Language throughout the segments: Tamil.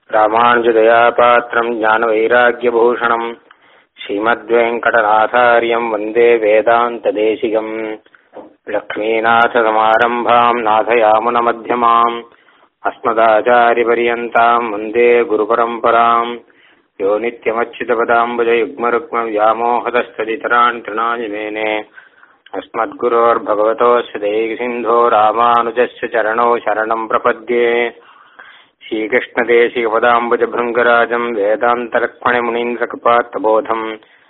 ராமானுஜதயாபாத்திரம் ஞானவைராக்கியபூஷணம் ஸ்ரீமத்வேங்கடநாதாரியம் வந்தே வேதாந்ததேசிகம் லக்ஷ்மீநாथसमारम्भाम् नाथयामुनमध्यमाम् अस्मदाचार्यपर्यन्ताम् वन्दे गुरुपरम्पराम् यो नित्यमच्युतपदाम्बुजयुग्मरुक्मव्यामोहतस्तदितरान् तृणानि मेने अस्मद्गुरोर्भगवतोऽस्य दैकसिन्धो रामानुजस्य चरणौ शरणम् प्रपद्ये श्रीकृष्णदेशिकपदाम्बुजभृङ्गराजम् वेदान्तलक्ष्मणमुनीन्द्रकृपात्तबोधम्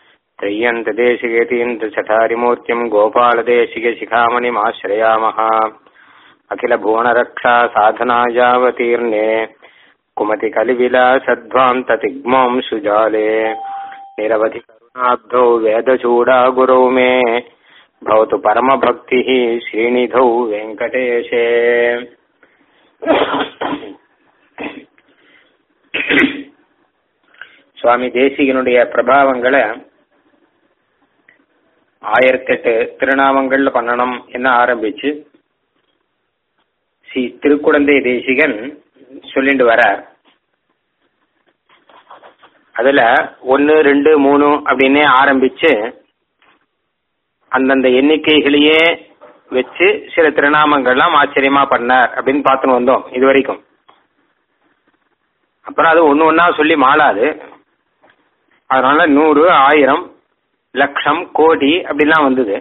त्रय्यन्तदेशिकेतीन्द्रचठारिमूर्तिम् गोपालदेशिकशिखामणिमाश्रयामः अखिलभुवनरक्षा साधनायावतीर्णे कुमतिकलिविलासध्वान्ततिग्मों सुजाले निरवधि करुणाब्धौ वेदचूडागुरौ मे भवतु परमभक्तिः श्रीनिधौ वेङ्कटेशे சுவாமி தேசிகனுடைய பிரபாவங்களை ஆயிரத்தெட்டு திருநாமங்கள்ல பண்ணணும் என்ன ஆரம்பிச்சு ஸ்ரீ திருக்குடந்தை தேசிகன் சொல்லிட்டு வரார் அதுல ஒன்னு ரெண்டு மூணு அப்படின்னே ஆரம்பிச்சு அந்தந்த எண்ணிக்கைகளையே வச்சு சில திருநாமங்கள்லாம் ஆச்சரியமா பண்ணார் அப்படின்னு பார்த்துன்னு வந்தோம் இது வரைக்கும் அப்புறம் அது ஒன்று ஒன்றா சொல்லி மாளாது அதனால நூறு ஆயிரம் லட்சம் கோடி அப்படிலாம் வந்தது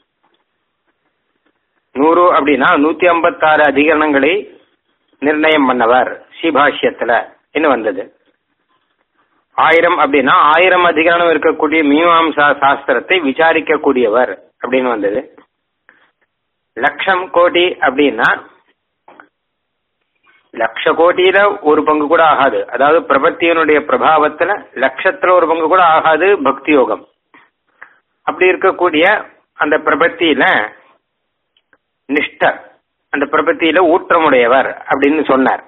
நூறு அப்படின்னா நூத்தி ஐம்பத்தாறு அதிகரணங்களை நிர்ணயம் பண்ணவர் ஸ்ரீபாஷ்யத்துல என்ன வந்தது ஆயிரம் அப்படின்னா ஆயிரம் அதிகரணம் இருக்கக்கூடிய மீமாம்சா சாஸ்திரத்தை விசாரிக்கக்கூடியவர் அப்படின்னு வந்தது லட்சம் கோடி அப்படின்னா லட்ச கோட்டியில ஒரு பங்கு கூட ஆகாது அதாவது பிரபத்தியனுடைய பிரபாவத்துல லட்சத்துல ஒரு பங்கு கூட ஆகாது பக்தி யோகம் அப்படி இருக்கக்கூடிய அந்த பிரபத்தியில நிஷ்டர் அந்த பிரபத்தியில ஊற்றமுடையவர் அப்படின்னு சொன்னார்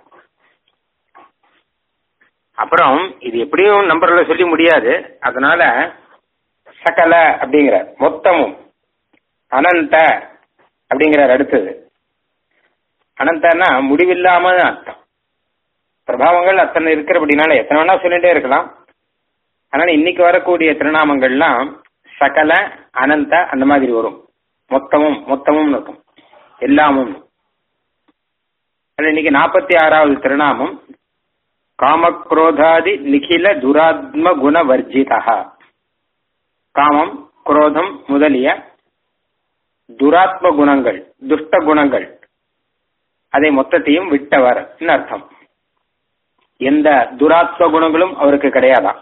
அப்புறம் இது எப்படியும் நம்பர்ல சொல்லி முடியாது அதனால சகல அப்படிங்கிற மொத்தமும் அனந்த அப்படிங்கிறார் அடுத்தது அனந்தன்னா முடிவில்லாம அர்த்தம் பிரபாவங்கள் அத்தனை இருக்கிறபடினால எத்தனை வேணா சொல்லிட்டே இருக்கலாம் அதனால இன்னைக்கு வரக்கூடிய திருநாமங்கள்லாம் சகல அனந்த அந்த மாதிரி வரும் மொத்தமும் மொத்தமும் இருக்கும் எல்லாமும் இன்னைக்கு நாற்பத்தி ஆறாவது திருநாமம் காமக்ரோதாதி நிகில துராத்ம குண வர்ஜிதா காமம் குரோதம் முதலிய துராத்ம குணங்கள் துஷ்ட குணங்கள் அதை மொத்தத்தையும் விட்டவர் அர்த்தம் எந்த துராத்ம குணங்களும் அவருக்கு கிடையாதான்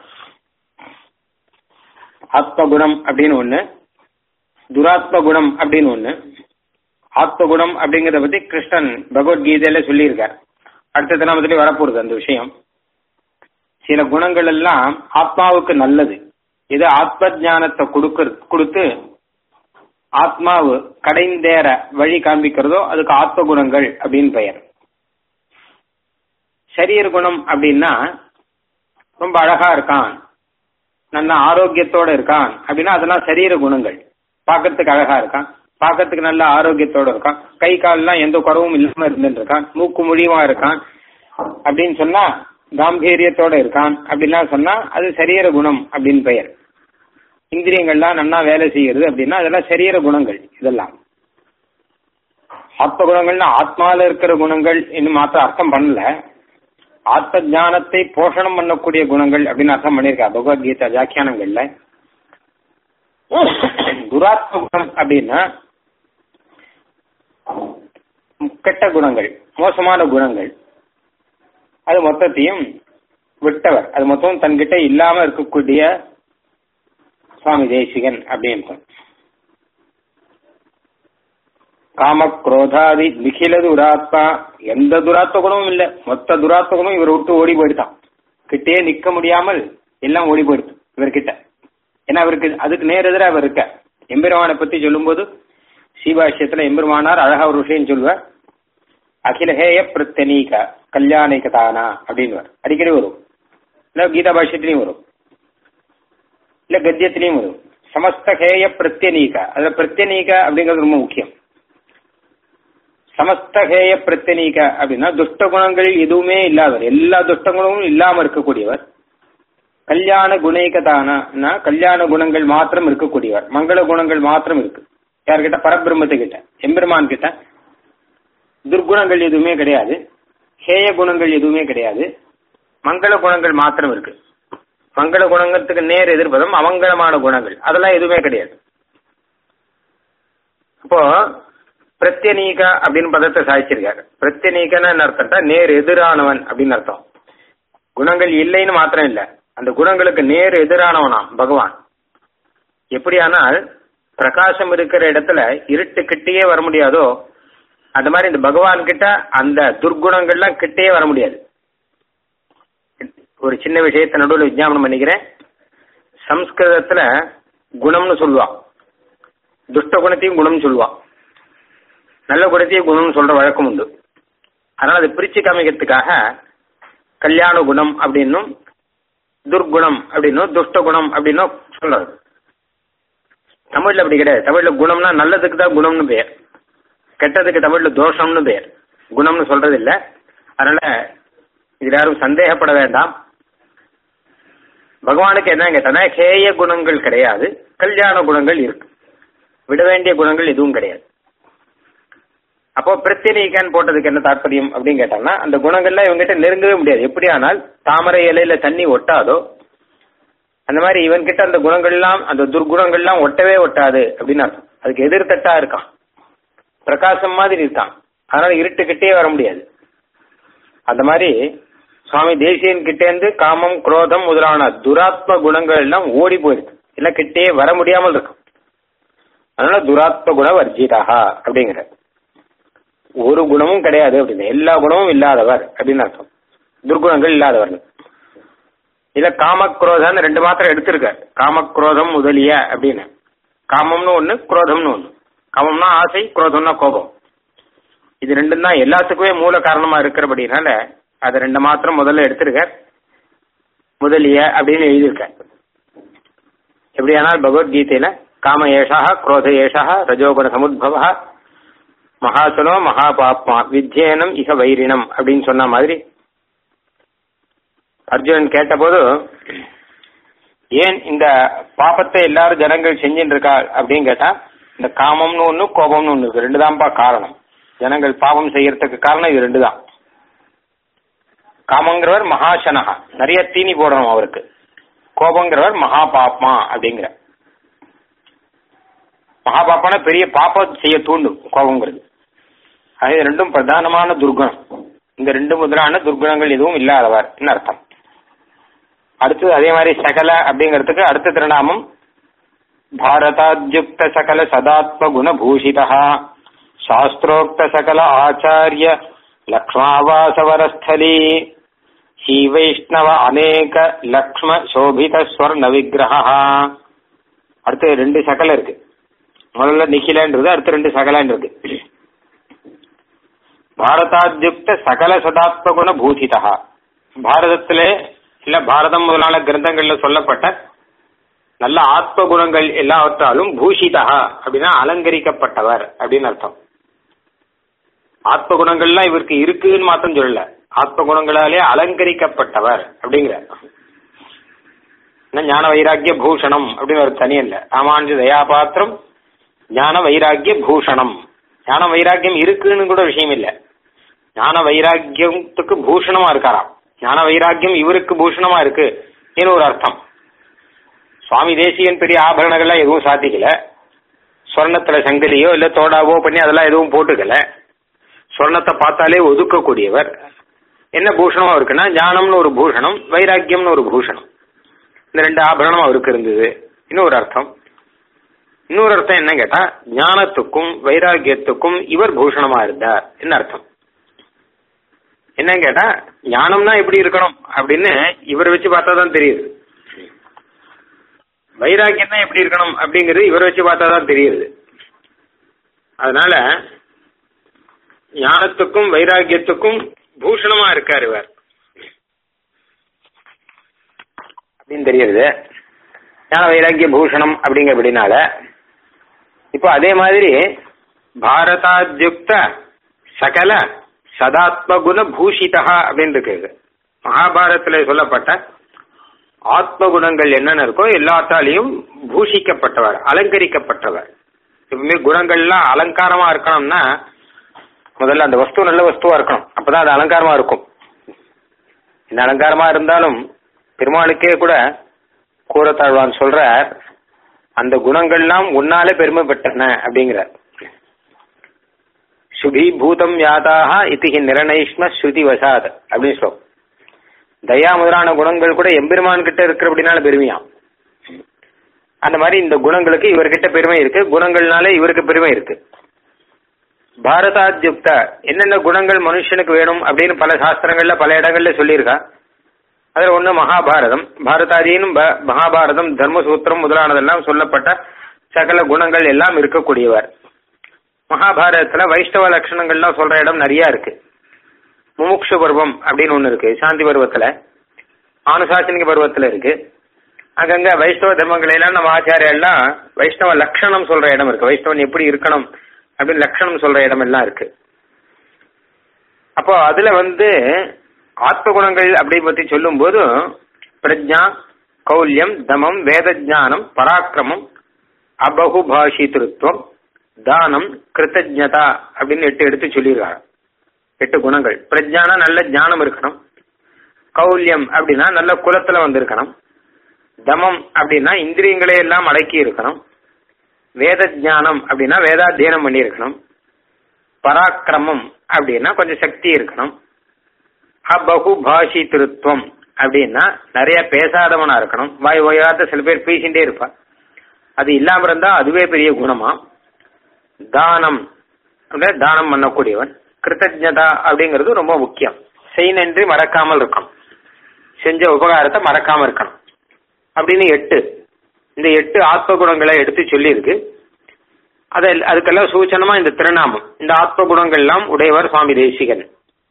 ஆத்ம குணம் அப்படின்னு ஒண்ணு துராத்ம குணம் அப்படின்னு ஒண்ணு ஆத்ம குணம் அப்படிங்கறத பத்தி கிருஷ்ணன் பகவத்கீதையில சொல்லியிருக்கார் அடுத்த தினமத்திலே வரப்போகுது அந்த விஷயம் சில குணங்கள் எல்லாம் ஆத்மாவுக்கு நல்லது இது ஆத்ம ஜானத்தை கொடுக்க கொடுத்து ஆத்மாவு கடைந்தேற வழி காண்பிக்கிறதோ அதுக்கு ஆத்ம குணங்கள் அப்படின்னு பெயர் சரீர குணம் அப்படின்னா ரொம்ப அழகா இருக்கான் நல்ல ஆரோக்கியத்தோட இருக்கான் அப்படின்னா அதெல்லாம் சரீர குணங்கள் பார்க்கறதுக்கு அழகா இருக்கான் பார்க்கறதுக்கு நல்ல ஆரோக்கியத்தோட இருக்கான் கை கால்லாம் எந்த குறவும் இல்லாம இருந்துட்டு இருக்கான் மூக்கு முடிவா இருக்கான் அப்படின்னு சொன்னா காம்பீரியத்தோட இருக்கான் அப்படின்லாம் சொன்னா அது சரீர குணம் அப்படின்னு பெயர் இந்திரியங்கள்லாம் நன்னா வேலை செய்யறது அப்படின்னா அதெல்லாம் சரீர குணங்கள் இதெல்லாம் ஆத்ம குணங்கள்னா ஆத்மால இருக்கிற குணங்கள் இன்னும் மாத்திரம் அர்த்தம் பண்ணல ஆத்ம ஜானத்தை போஷணம் பண்ணக்கூடிய குணங்கள் அப்படின்னு அர்த்தம் பண்ணியிருக்கா பகவத்கீதா வியாக்கியானங்கள்ல துராத்ம குணம் அப்படின்னா கெட்ட குணங்கள் மோசமான குணங்கள் அது மொத்தத்தையும் விட்டவர் அது மொத்தம் தன்கிட்ட இல்லாம இருக்கக்கூடிய சுவாமி தேசிகன் அப்படின்னு காம குரோதாதி நிகில துராத்மா எந்த துராத்ம குணமும் இல்ல மொத்த துராத்ம குணம் இவர் விட்டு ஓடி போயிடுதான் கிட்டே நிக்க முடியாமல் எல்லாம் ஓடி போயிடுது இவர்கிட்ட ஏன்னா அவருக்கு அதுக்கு நேர் எதிராக அவர் இருக்க எம்பெருமானை பத்தி சொல்லும்போது சீபாஷ்யத்துல எம்பெருமானார் அழகா ஒரு விஷயம் சொல்லுவார் அகிலஹேய பிரத்தனீக கல்யாணிக தானா அப்படின்னு அடிக்கடி வரும் இல்ல கீதா பாஷ்யத்திலையும் வரும் இல்ல கத்தியத்திலையும் வரும் சமஸ்த ஹேய பிரத்யநீக அதுல பிரத்யநீக அப்படிங்கிறது ரொம்ப முக்கியம் சமஸ்தகேய பிரத்தினீக அப்படின்னா துஷ்ட குணங்கள் எதுவுமே இல்லாதவர் எல்லா துஷ்ட குணமும் இல்லாம இருக்கக்கூடியவர் கல்யாண குணைகதானா கல்யாண குணங்கள் மாத்திரம் இருக்கக்கூடியவர் மங்கள குணங்கள் மாத்திரம் இருக்கு யார்கிட்ட பரபிரம்மத்து கிட்ட எம்பெருமான் கிட்ட துர்குணங்கள் எதுவுமே கிடையாது ஹேய குணங்கள் எதுவுமே கிடையாது மங்கள குணங்கள் மாத்திரம் இருக்கு மங்கள குணங்கத்துக்கு நேர் எதிர்ப்பதும் அமங்கலமான குணங்கள் அதெல்லாம் எதுவுமே கிடையாது அப்போ பிரத்யநீக அப்படின்னு பதத்தை சாதிச்சிருக்காரு பிரத்யநீகன்னு என்ன அர்த்தம்னா நேர் எதிரானவன் அப்படின்னு அர்த்தம் குணங்கள் இல்லைன்னு மாத்திரம் இல்ல அந்த குணங்களுக்கு நேர் எதிரானவனாம் பகவான் எப்படியானால் பிரகாசம் இருக்கிற இடத்துல இருட்டு கிட்டேயே வர முடியாதோ அந்த மாதிரி இந்த பகவான் கிட்ட அந்த துர்குணங்கள்லாம் கிட்டேயே வர முடியாது ஒரு சின்ன விஷயத்தை நடுவில் விஜாபனம் பண்ணிக்கிறேன் சம்ஸ்கிருதத்துல குணம்னு சொல்லுவான் துஷ்ட குணத்தையும் குணம்னு சொல்லுவான் நல்ல குணத்தையும் குணம்னு சொல்ற வழக்கம் உண்டு அதனால அதை பிரிச்சு காமிக்கிறதுக்காக கல்யாண குணம் அப்படின்னும் துர்குணம் அப்படின்னும் துஷ்ட குணம் அப்படின்னும் சொல்றது தமிழ்ல அப்படி கிடையாது தமிழ்ல குணம்னா நல்லதுக்கு தான் குணம்னு பெயர் கெட்டதுக்கு தமிழ்ல தோஷம்னு பெயர் குணம்னு சொல்றது இல்ல அதனால இதுல யாரும் சந்தேகப்பட வேண்டாம் பகவானுக்கு என்ன கேட்டனா ஹேய குணங்கள் கிடையாது கல்யாண குணங்கள் இருக்கு விட வேண்டிய குணங்கள் எதுவும் கிடையாது அப்போ பிரத்தினீகன் போட்டதுக்கு என்ன தாற்பயம் அப்படின்னு கேட்டாங்கன்னா அந்த குணங்கள்லாம் இவங்ககிட்ட நெருங்கவே முடியாது எப்படி ஆனால் தாமரை இலையில தண்ணி ஒட்டாதோ அந்த மாதிரி இவன் கிட்ட அந்த குணங்கள்லாம் அந்த துர்குணங்கள்லாம் ஒட்டவே ஒட்டாது அப்படின்னு அர்த்தம் அதுக்கு எதிர்த்தட்டா இருக்கான் பிரகாசம் மாதிரி இருக்கான் அதனால இருட்டுக்கிட்டே வர முடியாது அந்த மாதிரி சுவாமி தேசியன் கிட்டே இருந்து காமம் குரோதம் முதலான துராத்ம குணங்கள் எல்லாம் ஓடி போயிருக்கு இல்ல கிட்டே வர முடியாமல் இருக்கும் அதனால துராத்ம குண வர்ஜிதா அப்படிங்கிற ஒரு குணமும் கிடையாது அப்படின்னு எல்லா குணமும் இல்லாதவர் அப்படின்னு அர்த்தம் துர்குணங்கள் இல்லாதவர் இல்ல காமக்ரோதம் ரெண்டு மாத்திரம் எடுத்திருக்க காமக்ரோதம் முதலிய அப்படின்னு காமம்னு ஒண்ணு குரோதம்னு ஒண்ணு காமம்னா ஆசை குரோதம்னா கோபம் இது ரெண்டும் தான் எல்லாத்துக்குமே மூல காரணமா இருக்கிறபடினால அது ரெண்டு மாத்திரம் முதல்ல எடுத்திருக்க முதலிய அப்படின்னு எழுதியிருக்க எப்படியானால் பகவத்கீதையில காம ஏஷா குரோத ஏஷா ரஜோகுண சமுத்பவ மகாசனோ மகாபாப்மா வித்யேனம் இக வைரினம் அப்படின்னு சொன்ன மாதிரி அர்ஜுனன் கேட்டபோது ஏன் இந்த பாப்பத்தை எல்லாரும் ஜனங்கள் செஞ்சுட்டு இருக்கா அப்படின்னு கேட்டா இந்த காமம்னு ஒண்ணு கோபம்னு ஒண்ணு இருக்கு ரெண்டு தான்ப்பா காரணம் ஜனங்கள் பாவம் செய்யறதுக்கு காரணம் இது ரெண்டு தான் காமங்கிறவர் மகாசனகா நிறைய தீனி போடணும் அவருக்கு கோபங்கிறவர் மகா பாப்மா அப்படிங்கிற மகா பாப்பான பெரிய பாப்பம் செய்ய தூண்டும் கோபங்கிறது அது ரெண்டும் பிரதானமான துர்குணம் இந்த ரெண்டு முதலான துர்குணங்கள் எதுவும் இல்லாதவர் அர்த்தம் அடுத்தது அதே மாதிரி சகல அப்படிங்கிறதுக்கு அடுத்த திருநாமம் பாரதாத்யுக்த சகல சதாத்ம குணபூஷிதா சாஸ்திரோக்த சகல ஆச்சாரிய லக்ஷ்மாவாசவரஸ்தலி ஸ்ரீ வைஷ்ணவ அநேக லக்ஷ்ம சோபித ஸ்வர்ண விக்கிரகா அடுத்து ரெண்டு சகல இருக்கு முதல்ல நிখিலன்றது அடுத்து ரெண்டு சகலன் இருக்கு பாரதாத்யுக்த சகல சதாத்ம குண பூஷிதா பாரதத்திலே இல்ல பாரதம் முதலான கிரந்தங்கள்ல சொல்லப்பட்ட நல்ல ஆத்ம குணங்கள் எல்லாவற்றாலும் பூஷிதா அப்படின்னா அலங்கரிக்கப்பட்டவர் அப்படின்னு அர்த்தம் ஆத்ம குணங்கள்லாம் இவருக்கு இருக்குன்னு மாத்திரம் சொல்லல ஆத்ம குணங்களாலே அலங்கரிக்கப்பட்டவர் அப்படிங்கிற ஞான வைராக்கிய பூஷணம் அப்படின்னு ஒரு தனி இல்ல ராமானுஜ தயாபாத்திரம் ஞான வைராக்கிய பூஷணம் ஞான வைராக்கியம் இருக்குன்னு கூட விஷயம் இல்ல ஞான வைராக்கியத்துக்கு பூஷணமா இருக்காராம் ஞான வைராக்கியம் இவருக்கு பூஷணமா இருக்கு ஒரு அர்த்தம் சுவாமி தேசியன் பெரிய ஆபரணங்கள்லாம் எதுவும் சாத்திக்கல சொர்ணத்துல சங்கிலியோ இல்ல தோடாவோ பண்ணி அதெல்லாம் எதுவும் போட்டுக்கல சொர்ணத்தை பார்த்தாலே ஒதுக்கக்கூடியவர் என்ன பூஷணமா இருக்குன்னா ஞானம்னு ஒரு பூஷணம் வைராக்கியம்னு ஒரு பூஷணம் இந்த ரெண்டு ஆபரணம் அவருக்கு இருந்தது இன்னொரு அர்த்தம் இன்னொரு அர்த்தம் என்ன கேட்டா ஞானத்துக்கும் வைராக்கியத்துக்கும் இவர் பூஷணமா இருந்தார் என்ன அர்த்தம் என்ன கேட்டா ஞானம்னா எப்படி இருக்கணும் அப்படின்னு இவர் வச்சு பார்த்தா தான் தெரியுது வைராக்கியம் தான் எப்படி இருக்கணும் அப்படிங்கிறது இவரை வச்சு பார்த்தா தான் தெரியுது அதனால ஞானத்துக்கும் வைராக்கியத்துக்கும் பூஷணமா இருக்கார் இவர் அப்படின்னு தெரியுது ஞான வைராக்கிய பூஷணம் அப்படிங்கிறபடினால இப்போ அதே மாதிரி பாரதாத்யுக்த சகல சதாத்ம குண பூஷிதா அப்படின்னு இருக்கு மகாபாரதத்துல சொல்லப்பட்ட ஆத்ம குணங்கள் என்னென்ன இருக்கோ எல்லாத்தாலையும் பூஷிக்கப்பட்டவர் அலங்கரிக்கப்பட்டவர் எப்பவுமே குணங்கள்லாம் அலங்காரமா இருக்கணும்னா முதல்ல அந்த வஸ்து நல்ல வஸ்துவா இருக்கணும் அப்பதான் அது அலங்காரமா இருக்கும் இந்த அலங்காரமா இருந்தாலும் பெருமாளுக்கே கூட கூறத்தாழ்வான் சொல்ற அந்த குணங்கள்லாம் உன்னாலே பெருமை பெற்றன அப்படிங்கிறார் சுபி பூதம் யாதாக இத்திகி நிரணயிஷ்ம ஸ்ருதி வசாத் அப்படின்னு சொல்லும் தயா முதலான குணங்கள் கூட எம்பெருமான் கிட்ட இருக்கிற அப்படின்னால பெருமையாம் அந்த மாதிரி இந்த குணங்களுக்கு இவர்கிட்ட பெருமை இருக்கு குணங்கள்னாலே இவருக்கு பெருமை இருக்கு பாரதாத்யுக்த என்னென்ன குணங்கள் மனுஷனுக்கு வேணும் அப்படின்னு பல சாஸ்திரங்கள்ல பல இடங்கள்ல சொல்லியிருக்கா அதுல ஒண்ணு மகாபாரதம் பாரதாதியும் ப- மகாபாரதம் தர்மசூத்திரம் முதலானதெல்லாம் சொல்லப்பட்ட சகல குணங்கள் எல்லாம் இருக்கக்கூடியவர் மகாபாரதத்துல வைஷ்ணவ லட்சணங்கள்லாம் சொல்ற இடம் நிறைய இருக்கு முமுக்ஷு பருவம் அப்படின்னு ஒண்ணு இருக்கு சாந்தி பருவத்துல ஆனுசாசனிக பருவத்துல இருக்கு அங்கங்க வைஷ்ணவ தர்மங்களை எல்லாம் நம்ம ஆச்சாரியா எல்லாம் வைஷ்ணவ லட்சணம் சொல்ற இடம் இருக்கு வைஷ்ணவன் எப்படி இருக்கணும் அப்படின்னு லட்சணம் சொல்ற இடம் எல்லாம் இருக்கு அப்போ அதுல வந்து ஆத்ம குணங்கள் அப்படி பத்தி சொல்லும் போது பிரஜா கௌல்யம் தமம் வேத ஞானம் பராக்கிரமம் அபகுபாஷிதிருத்துவம் தானம் கிருத்தஜதா அப்படின்னு எட்டு எடுத்து சொல்லியிருக்காங்க எட்டு குணங்கள் பிரஜானா நல்ல ஞானம் இருக்கணும் கௌல்யம் அப்படின்னா நல்ல குலத்துல வந்திருக்கணும் தமம் அப்படின்னா இந்திரியங்களை எல்லாம் அடக்கி இருக்கணும் வேத ஞானம் அப்படின்னா வேதாத்தியனம் பண்ணி இருக்கணும் பராக்கிரமம் அப்படின்னா கொஞ்சம் சக்தி இருக்கணும் அபகு பாஷி திருத்துவம் அப்படின்னா நிறைய பேசாதவனா இருக்கணும் வாய் ஓயாத சில பேர் பேசிட்டே இருப்பா அது இல்லாம இருந்தா அதுவே பெரிய குணமா தானம் அப்படின்னா தானம் பண்ணக்கூடியவன் கிருத்தஜதா அப்படிங்கிறது ரொம்ப முக்கியம் செய் நன்றி மறக்காமல் இருக்கணும் செஞ்ச உபகாரத்தை மறக்காம இருக்கணும் அப்படின்னு எட்டு இந்த எட்டு ஆத்ம குணங்களை எடுத்து சொல்லியிருக்கு அதை அதுக்கெல்லாம் சூச்சனமா இந்த திருநாமம் இந்த ஆத்ம குணங்கள் எல்லாம் உடையவர் சுவாமி தேசிகன்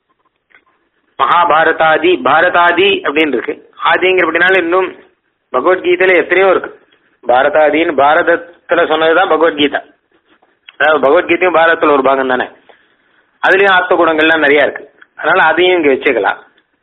மகாபாரதாதி பாரதாதி அப்படின்னு இருக்கு ஆதிங்கிற அப்படின்னால இன்னும் பகவத்கீதையில எத்தனையோ இருக்கு பாரதாதின்னு பாரதத்துல சொன்னதுதான் பகவத்கீதா அதாவது பகவத்கீதையும் பாரதத்துல ஒரு பாகம் தானே அதுலயும் ஆத்ம குணங்கள்லாம் நிறைய இருக்கு அதனால அதையும் இங்க வச்சுக்கலாம்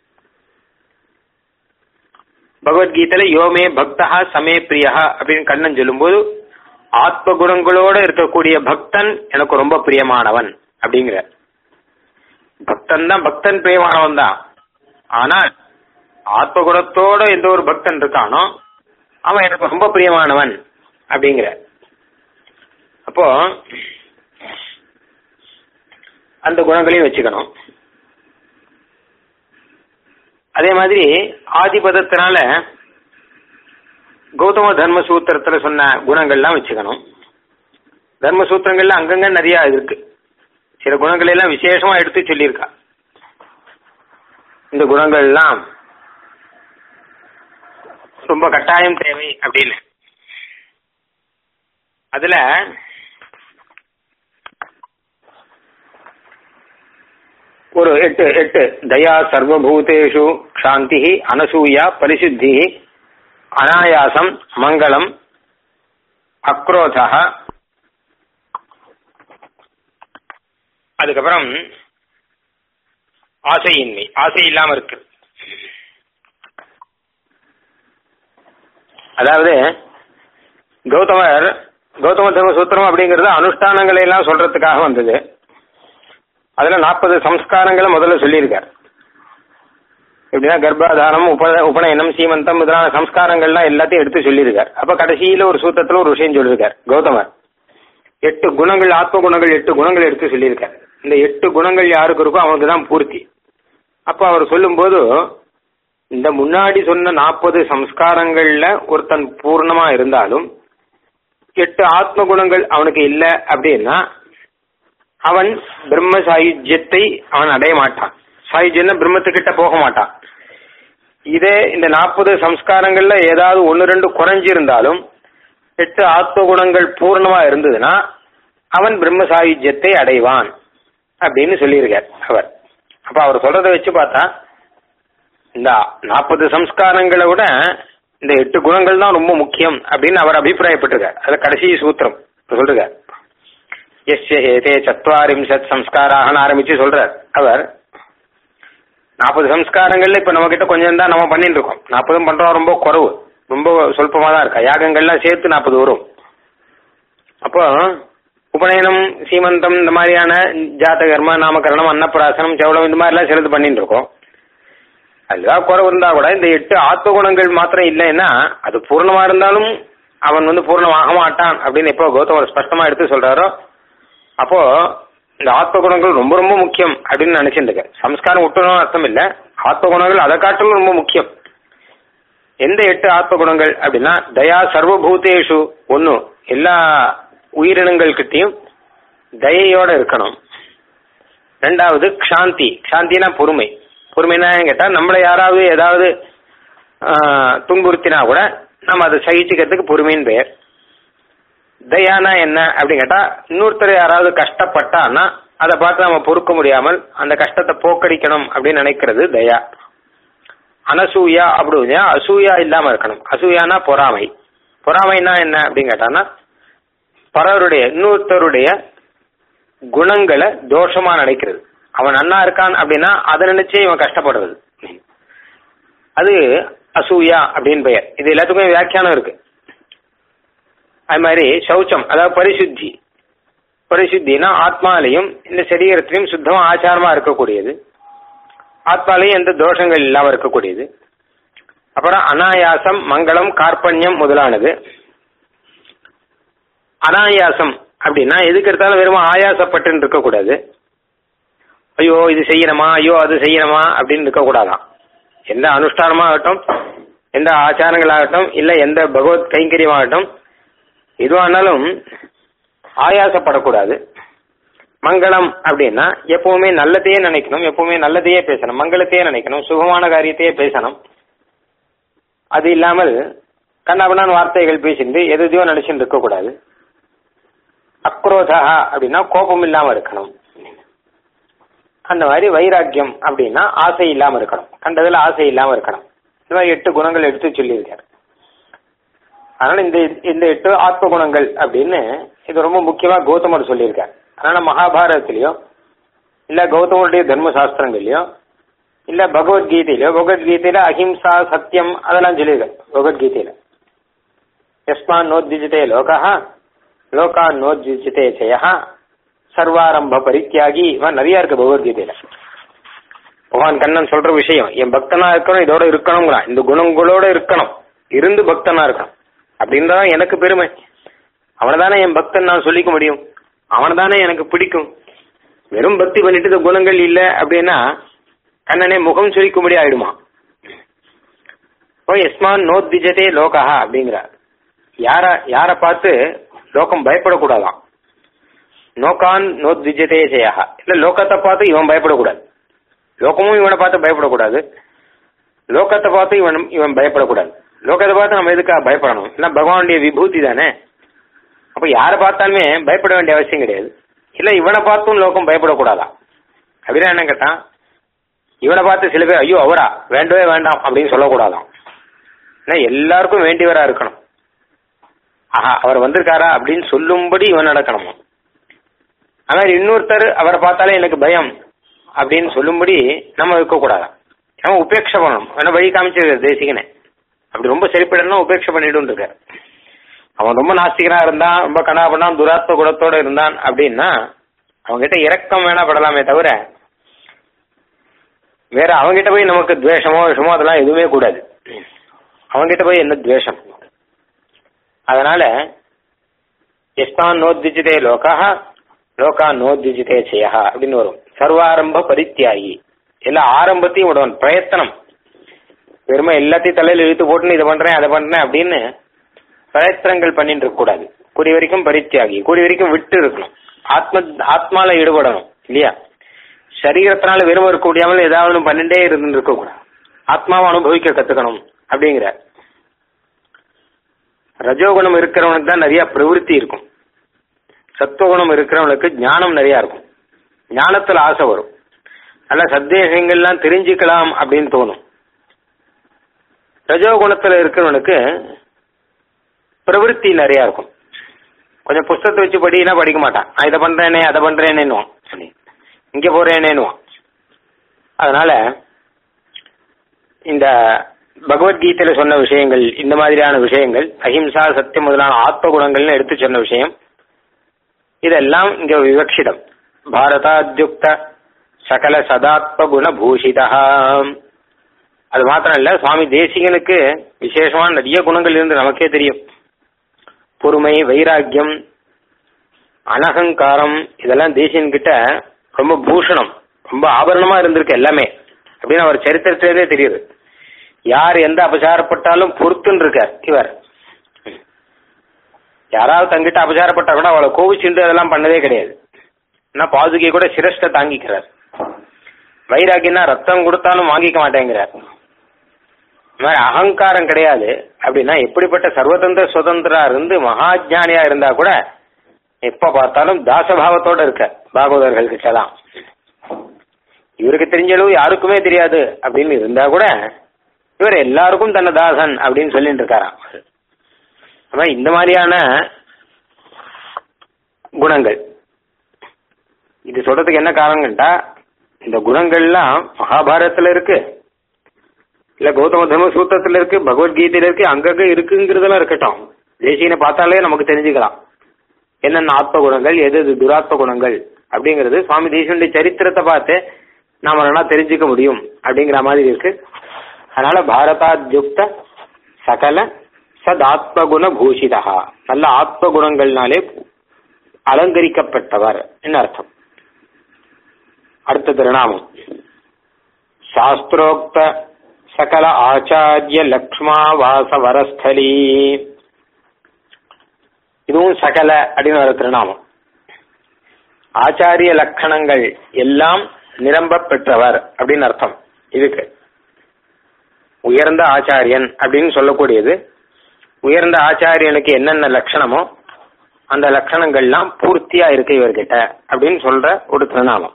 பகவத்கீதையில யோமே பக்தா சமே பிரியா அப்படின்னு கண்ணன் சொல்லும்போது ஆத்ம குணங்களோட இருக்கக்கூடிய பக்தன் எனக்கு ரொம்ப பிரியமானவன் அப்படிங்கிற பக்தன் தான் பக்தன் பிரியமானவன் தான் ஆனால் ஆத்ம குணத்தோட எந்த ஒரு பக்தன் இருக்கானோ அவன் எனக்கு ரொம்ப பிரியமானவன் அப்படிங்கிற அப்போ அந்த குணங்களையும் வச்சுக்கணும் அதே மாதிரி ஆதிபதத்தினால கௌதம தர்ம சூத்திரத்துல சொன்ன குணங்கள்லாம் வச்சுக்கணும் தர்ம சூத்திரங்கள்ல அங்கங்க நிறைய இருக்கு சில குணங்களை எல்லாம் விசேஷமா எடுத்து சொல்லியிருக்கா இந்த குணங்கள் எல்லாம் ரொம்ப கட்டாயம் தேவை அப்படின்னு அதுல ஒரு எட்டு எட்டு தயா சர்வபூதேஷு சாந்தி அனசூயா பரிசுத்தி அனாயாசம் மங்களம் அக்ரோதா அதுக்கப்புறம் ஆசையின்மை ஆசை இல்லாம இருக்கு அதாவது கௌதமர் கௌதம தர்ம சூத்திரம் அப்படிங்கிறது அனுஷ்டானங்களை எல்லாம் சொல்றதுக்காக வந்தது அதுல நாற்பது சம்ஸ்காரங்களை முதல்ல சொல்லியிருக்கார் எப்படின்னா கர்ப்பாதானம் உப உபநயனம் சீமந்தம் முதலான சம்ஸ்காரங்கள்லாம் எல்லாத்தையும் எடுத்து சொல்லியிருக்கார் அப்ப கடைசியில ஒரு சூத்திரத்துல ஒரு விஷயம் சொல்லியிருக்கார் கௌதமர் எட்டு குணங்கள் ஆத்ம குணங்கள் எட்டு குணங்கள் எடுத்து சொல்லியிருக்கார் இந்த எட்டு குணங்கள் யாருக்கு இருக்கோ அவனுக்கு தான் பூர்த்தி அப்ப அவர் சொல்லும்போது இந்த முன்னாடி சொன்ன நாற்பது சம்ஸ்காரங்கள்ல ஒருத்தன் பூர்ணமா இருந்தாலும் எட்டு ஆத்ம குணங்கள் அவனுக்கு இல்ல அப்படின்னா அவன் பிரம்ம சாயுஜ்யத்தை அவன் அடைய மாட்டான் சாயுஜ்யம்னா பிரம்மத்துக்கிட்ட போக மாட்டான் இதே இந்த நாற்பது சம்ஸ்காரங்கள்ல ஏதாவது ஒன்னு ரெண்டு குறைஞ்சிருந்தாலும் எட்டு ஆத்ம குணங்கள் பூர்ணமா இருந்ததுன்னா அவன் பிரம்ம சாயுஜ்யத்தை அடைவான் அப்படின்னு சொல்லியிருக்கார் அவர் அப்ப அவர் சொல்றதை வச்சு பார்த்தா இந்த நாற்பது சம்ஸ்காரங்களை விட இந்த எட்டு குணங்கள் தான் ரொம்ப முக்கியம் அப்படின்னு அவர் அபிப்பிராயப்பட்டிருக்கார் அதுல கடைசி சூத்திரம் சொல்றார் எஸ்ய ஏதே சத்வாரிம்சத் சம்ஸ்காராகனு ஆரம்பிச்சு சொல்றார் அவர் நாற்பது சம்ஸ்காரங்கள்ல இப்ப நம்ம கிட்ட கொஞ்சம் தான் நம்ம பண்ணிட்டு இருக்கோம் நாற்பதும் பண்றோம் ரொம்ப குறவு ரொம்ப சொல்பமா தான் இருக்கா யாகங்கள்லாம் சேர்த்து நாற்பது வரும் அப்போ உபநயனம் சீமந்தம் இந்த மாதிரியான ஜாதகர்ம நாமகரணம் அன்னப்பிராசனம் செவலம் இந்த மாதிரிலாம் சிலது பண்ணிட்டு இருக்கோம் அதுதான் குறவு இருந்தா கூட இந்த எட்டு ஆத்ம குணங்கள் மாத்திரம் இல்லைன்னா அது பூர்ணமா இருந்தாலும் அவன் வந்து பூர்ணமாக மாட்டான் அப்படின்னு எப்போ கௌதமர் ஸ்பஷ்டமா எடுத்து சொல்றாரோ அப்போ இந்த ஆத்ம குணங்கள் ரொம்ப ரொம்ப முக்கியம் அப்படின்னு நினைச்சிட்டு இருக்க சம்ஸ்காரம் விட்டணும் அர்த்தம் இல்ல ஆத்ம குணங்கள் அதை காட்டிலும் ரொம்ப முக்கியம் எந்த எட்டு ஆத்ம குணங்கள் அப்படின்னா தயா சர்வபூதேஷு ஒன்னு எல்லா உயிரினங்கள் கிட்டையும் தயையோட இருக்கணும் ரெண்டாவது க்ஷாந்தி க்ஷாந்தினா பொறுமை பொறுமைனா கேட்டா நம்மளை யாராவது ஏதாவது ஆஹ், துன்புறுத்தினா கூட நம்ம அதை சகிச்சுக்கிறதுக்கு பொறுமைன்னு பெயர் தயானா என்ன அப்படின்னு கேட்டா இன்னொருத்தர் யாராவது கஷ்டப்பட்டான்னா அதை பார்த்து நம்ம பொறுக்க முடியாமல் அந்த கஷ்டத்தை போக்கடிக்கணும் அப்படின்னு நினைக்கிறது தயா அனசூயா அப்படின்னா அசூயா இல்லாம இருக்கணும் அசூயானா பொறாமை பொறாமைனா என்ன அப்படின்னு கேட்டான்னா பலருடைய இன்னொருத்தருடைய குணங்களை தோஷமா நினைக்கிறது அவன் நன்னா இருக்கான் அப்படின்னா அதை நினைச்சே இவன் கஷ்டப்படுறது அது அசூயா அப்படின்னு பெயர் இது எல்லாத்துக்குமே வியாக்கியானம் இருக்கு அது மாதிரி சௌச்சம் அதாவது பரிசுத்தி பரிசுத்தினா ஆத்மாலையும் இந்த சரீரத்திலையும் சுத்தமா ஆச்சாரமா இருக்கக்கூடியது ஆத்மாலையும் எந்த தோஷங்கள் இல்லாம இருக்கக்கூடியது அப்புறம் அனாயாசம் மங்களம் கார்பண்யம் முதலானது அனாயாசம் அப்படின்னா எதுக்கு எடுத்தாலும் வெறும் ஆயாசப்பட்டு இருக்கக்கூடாது ஐயோ இது செய்யணுமா ஐயோ அது செய்யணுமா அப்படின்னு இருக்கக்கூடாதான் எந்த அனுஷ்டானமாகட்டும் எந்த ஆச்சாரங்களாகட்டும் இல்ல எந்த பகவத் கைங்கரியமாகட்டும் எதுவானாலும் ஆயாசப்படக்கூடாது மங்களம் அப்படின்னா எப்பவுமே நல்லதையே நினைக்கணும் எப்பவுமே நல்லதையே பேசணும் மங்களத்தையே நினைக்கணும் சுகமான காரியத்தையே பேசணும் அது இல்லாமல் கண்ணாபண்ணான் வார்த்தைகள் பேசிட்டு எது எதையோ நினைச்சுட்டு இருக்கக்கூடாது அக்ரோதா அப்படின்னா கோபம் இல்லாம இருக்கணும் அந்த மாதிரி வைராக்கியம் அப்படின்னா ஆசை இல்லாம இருக்கணும் கண்டதுல ஆசை இல்லாம இருக்கணும் இந்த மாதிரி எட்டு குணங்கள் எடுத்து சொல்லியிருக்காரு அதனால இந்த இந்த எட்டு ஆத்ம குணங்கள் அப்படின்னு இது ரொம்ப முக்கியமா கௌதமர் சொல்லியிருக்கார் அதனால மகாபாரதத்திலயோ இல்ல கௌதமருடைய தர்ம சாஸ்திரங்கள்லயோ இல்ல பகவத்கீதையிலயோ பகவத்கீதையில அஹிம்சா சத்தியம் அதெல்லாம் சொல்லியிருக்காரு பகவத்கீதையில யஸ்மான் நோத்விஜிதே லோகா லோகா நோத்விஜிதே ஜெயா சர்வாரம்ப பரித்தியாகி இவன் நிறைய இருக்கு பகவத்கீதையில பகவான் கண்ணன் சொல்ற விஷயம் என் பக்தனா இருக்கணும் இதோட இருக்கணுங்கிறான் இந்த குணங்களோட இருக்கணும் இருந்து பக்தனா இருக்கணும் அப்படின்னு தான் எனக்கு பெருமை அவனை தானே என் பக்தன் நான் சொல்லிக்க முடியும் அவனை தானே எனக்கு பிடிக்கும் வெறும் பக்தி பண்ணிட்டு இந்த குணங்கள் இல்ல அப்படின்னா கண்ணனே முகம் சுரிக்கும்படி ஆயிடுமா ஓ எஸ்மான் நோத்விஜதே லோகா அப்படிங்கிறார் யார யார பார்த்து லோகம் பயப்படக்கூடாதாம் நோக்கான் நோத்விஜதே ஜெயா இல்ல லோகத்தை பார்த்து இவன் பயப்படக்கூடாது லோகமும் இவனை பார்த்து பயப்படக்கூடாது லோகத்தை பார்த்து இவன் இவன் பயப்படக்கூடாது லோகத்தை பார்த்து நம்ம எதுக்காக பயப்படணும் இல்ல பகவானுடைய விபூதி தானே அப்ப யாரை பார்த்தாலுமே பயப்பட வேண்டிய அவசியம் கிடையாது இல்ல இவனை பார்த்தும் லோகம் பயப்படக்கூடாதா அப்படின்னா என்ன கேட்டான் இவனை பார்த்து சில பேர் ஐயோ அவரா வேண்டவே வேண்டாம் அப்படின்னு சொல்லக்கூடாதாம் ஏன்னா எல்லாருக்கும் வேண்டியவரா இருக்கணும் ஆஹா அவர் வந்திருக்காரா அப்படின்னு சொல்லும்படி இவன் நடக்கணுமா ஆனால் இன்னொருத்தர் அவரை பார்த்தாலே எனக்கு பயம் அப்படின்னு சொல்லும்படி நம்ம இருக்கக்கூடாதான் நம்ம உபேட்சை பண்ணணும் வேணா வழி காமிச்சிருக்காரு தேசிகனே அப்படி ரொம்ப சரிப்படணும் உபேட்சை பண்ணிட்டு இருக்காரு அவன் ரொம்ப நாஸ்திகனா இருந்தான் ரொம்ப கனாபண்ணா துராத்ம குணத்தோட இருந்தான் அப்படின்னா அவன்கிட்ட இரக்கம் வேணா படலாமே தவிர வேற அவன்கிட்ட போய் நமக்கு துவேஷமோ விஷமோ அதெல்லாம் எதுவுமே கூடாது அவன்கிட்ட போய் என்ன துவேஷம் அதனால எஸ்தான் நோத்விஜிதே லோகா லோகா நோத்விஜிதே செய்யா அப்படின்னு வரும் சர்வாரம்ப பரித்தியாகி எல்லா ஆரம்பத்தையும் விடுவன் பிரயத்தனம் வெறுமை எல்லாத்தையும் தலையில இழுத்து போட்டுன்னு இதை பண்றேன் அதை பண்றேன் அப்படின்னு பிரயத்தனங்கள் பண்ணிட்டு இருக்க கூடாது கூடிய வரைக்கும் பரித்தியாகி கூடிய வரைக்கும் விட்டு இருக்கணும் ஆத்ம ஆத்மால ஈடுபடணும் இல்லையா சரீரத்தினால வெறும் இருக்க முடியாமல் ஏதாவது ஒண்ணு பண்ணிட்டே இருந்து இருக்க கூடாது ஆத்மாவை அனுபவிக்க கத்துக்கணும் அப்படிங்கிற ரஜோகுணம் இருக்கிறவனுக்கு தான் நிறைய பிரவருத்தி இருக்கும் சத்துவகுணம் இருக்கிறவனுக்கு ஞானம் நிறைய இருக்கும் ஞானத்துல ஆசை வரும் நல்ல சந்தேகங்கள்லாம் தெரிஞ்சுக்கலாம் அப்படின்னு தோணும் ரஜோகுணத்துல இருக்கிறவனுக்கு பிரவருத்தி நிறைய இருக்கும் கொஞ்சம் புஸ்தகத்தை வச்சு படினா படிக்க மாட்டான் நான் இதை பண்றேனே அதை பண்றேனேன்னுவான் இங்க போறேனேன்னுவான் அதனால இந்த பகவத்கீதையில சொன்ன விஷயங்கள் இந்த மாதிரியான விஷயங்கள் அஹிம்சா சத்தியம் முதலான ஆத்ம குணங்கள்னு எடுத்து சொன்ன விஷயம் இதெல்லாம் இங்க விவக்ஷிதம் பாரதாத்யுக்த சகல சதாத்ம குண பூஷிதா அது மாத்திரம் இல்ல சுவாமி தேசிகனுக்கு விசேஷமான நிறைய குணங்கள் இருந்து நமக்கே தெரியும் பொறுமை வைராக்கியம் அனகங்காரம் இதெல்லாம் தேசியன் கிட்ட ரொம்ப பூஷணம் ரொம்ப ஆபரணமா இருந்திருக்கு எல்லாமே அப்படின்னு அவர் சரித்திரத்திலே தெரியுது யார் எந்த அபசாரப்பட்டாலும் பொறுத்துன்னு இருக்கார் இவர் யாராவது தங்கிட்ட அபசாரப்பட்டா கூட அவளை கோவிச்சுண்டு அதெல்லாம் பண்ணதே கிடையாது ஆனா பாதுகை கூட சிரஷ்ட தாங்கிக்கிறார் வைராகினா ரத்தம் கொடுத்தாலும் வாங்கிக்க மாட்டேங்கிறார் இந்த மாதிரி அகங்காரம் கிடையாது அப்படின்னா எப்படிப்பட்ட சர்வதந்திர சுதந்திரா இருந்து மகாஜானியா இருந்தா கூட எப்ப பார்த்தாலும் தாசபாவத்தோட இருக்க பாகவதர்கள் கிட்டலாம் இவருக்கு தெரிஞ்ச அளவு யாருக்குமே தெரியாது அப்படின்னு இருந்தா கூட இவர் எல்லாருக்கும் தன்னை தாசன் அப்படின்னு சொல்லிட்டு இருக்காராம் ஆனா இந்த மாதிரியான குணங்கள் இது சொல்றதுக்கு என்ன காரணம்ட்டா இந்த குணங்கள்லாம் மகாபாரதத்துல இருக்கு இல்ல கௌதம தர்ம சூத்திரத்துல இருக்கு பகவத்கீதையில இருக்கு அங்கங்க இருக்குங்கிறதெல்லாம் இருக்கட்டும் தேசியனை பார்த்தாலே நமக்கு தெரிஞ்சுக்கலாம் என்னென்ன ஆத்ம குணங்கள் எது எது துராத்ம குணங்கள் அப்படிங்கிறது சுவாமி தேசியனுடைய சரித்திரத்தை பார்த்து நாம நல்லா தெரிஞ்சுக்க முடியும் அப்படிங்கிற மாதிரி இருக்கு அதனால பாரதாத்யுக்த சகல சதாத்மகுண பூஷிதா நல்ல ஆத்ம குணங்கள்னாலே அலங்கரிக்கப்பட்டவர் என்ன அர்த்தம் அடுத்த திருநாமம் சாஸ்திரோக்த சகல ஆச்சாரிய லக்ஷ்மா வாச வரஸ்தலி இதுவும் சகல அப்படின்னு ஒரு திருநாமம் ஆச்சாரிய லட்சணங்கள் எல்லாம் நிரம்ப பெற்றவர் அப்படின்னு அர்த்தம் இதுக்கு உயர்ந்த ஆச்சாரியன் அப்படின்னு சொல்லக்கூடியது உயர்ந்த ஆச்சாரியனுக்கு என்னென்ன லட்சணமோ அந்த லட்சணங்கள்லாம் பூர்த்தியா இருக்கு இவர்கிட்ட அப்படின்னு சொல்ற ஒரு திருநாமம்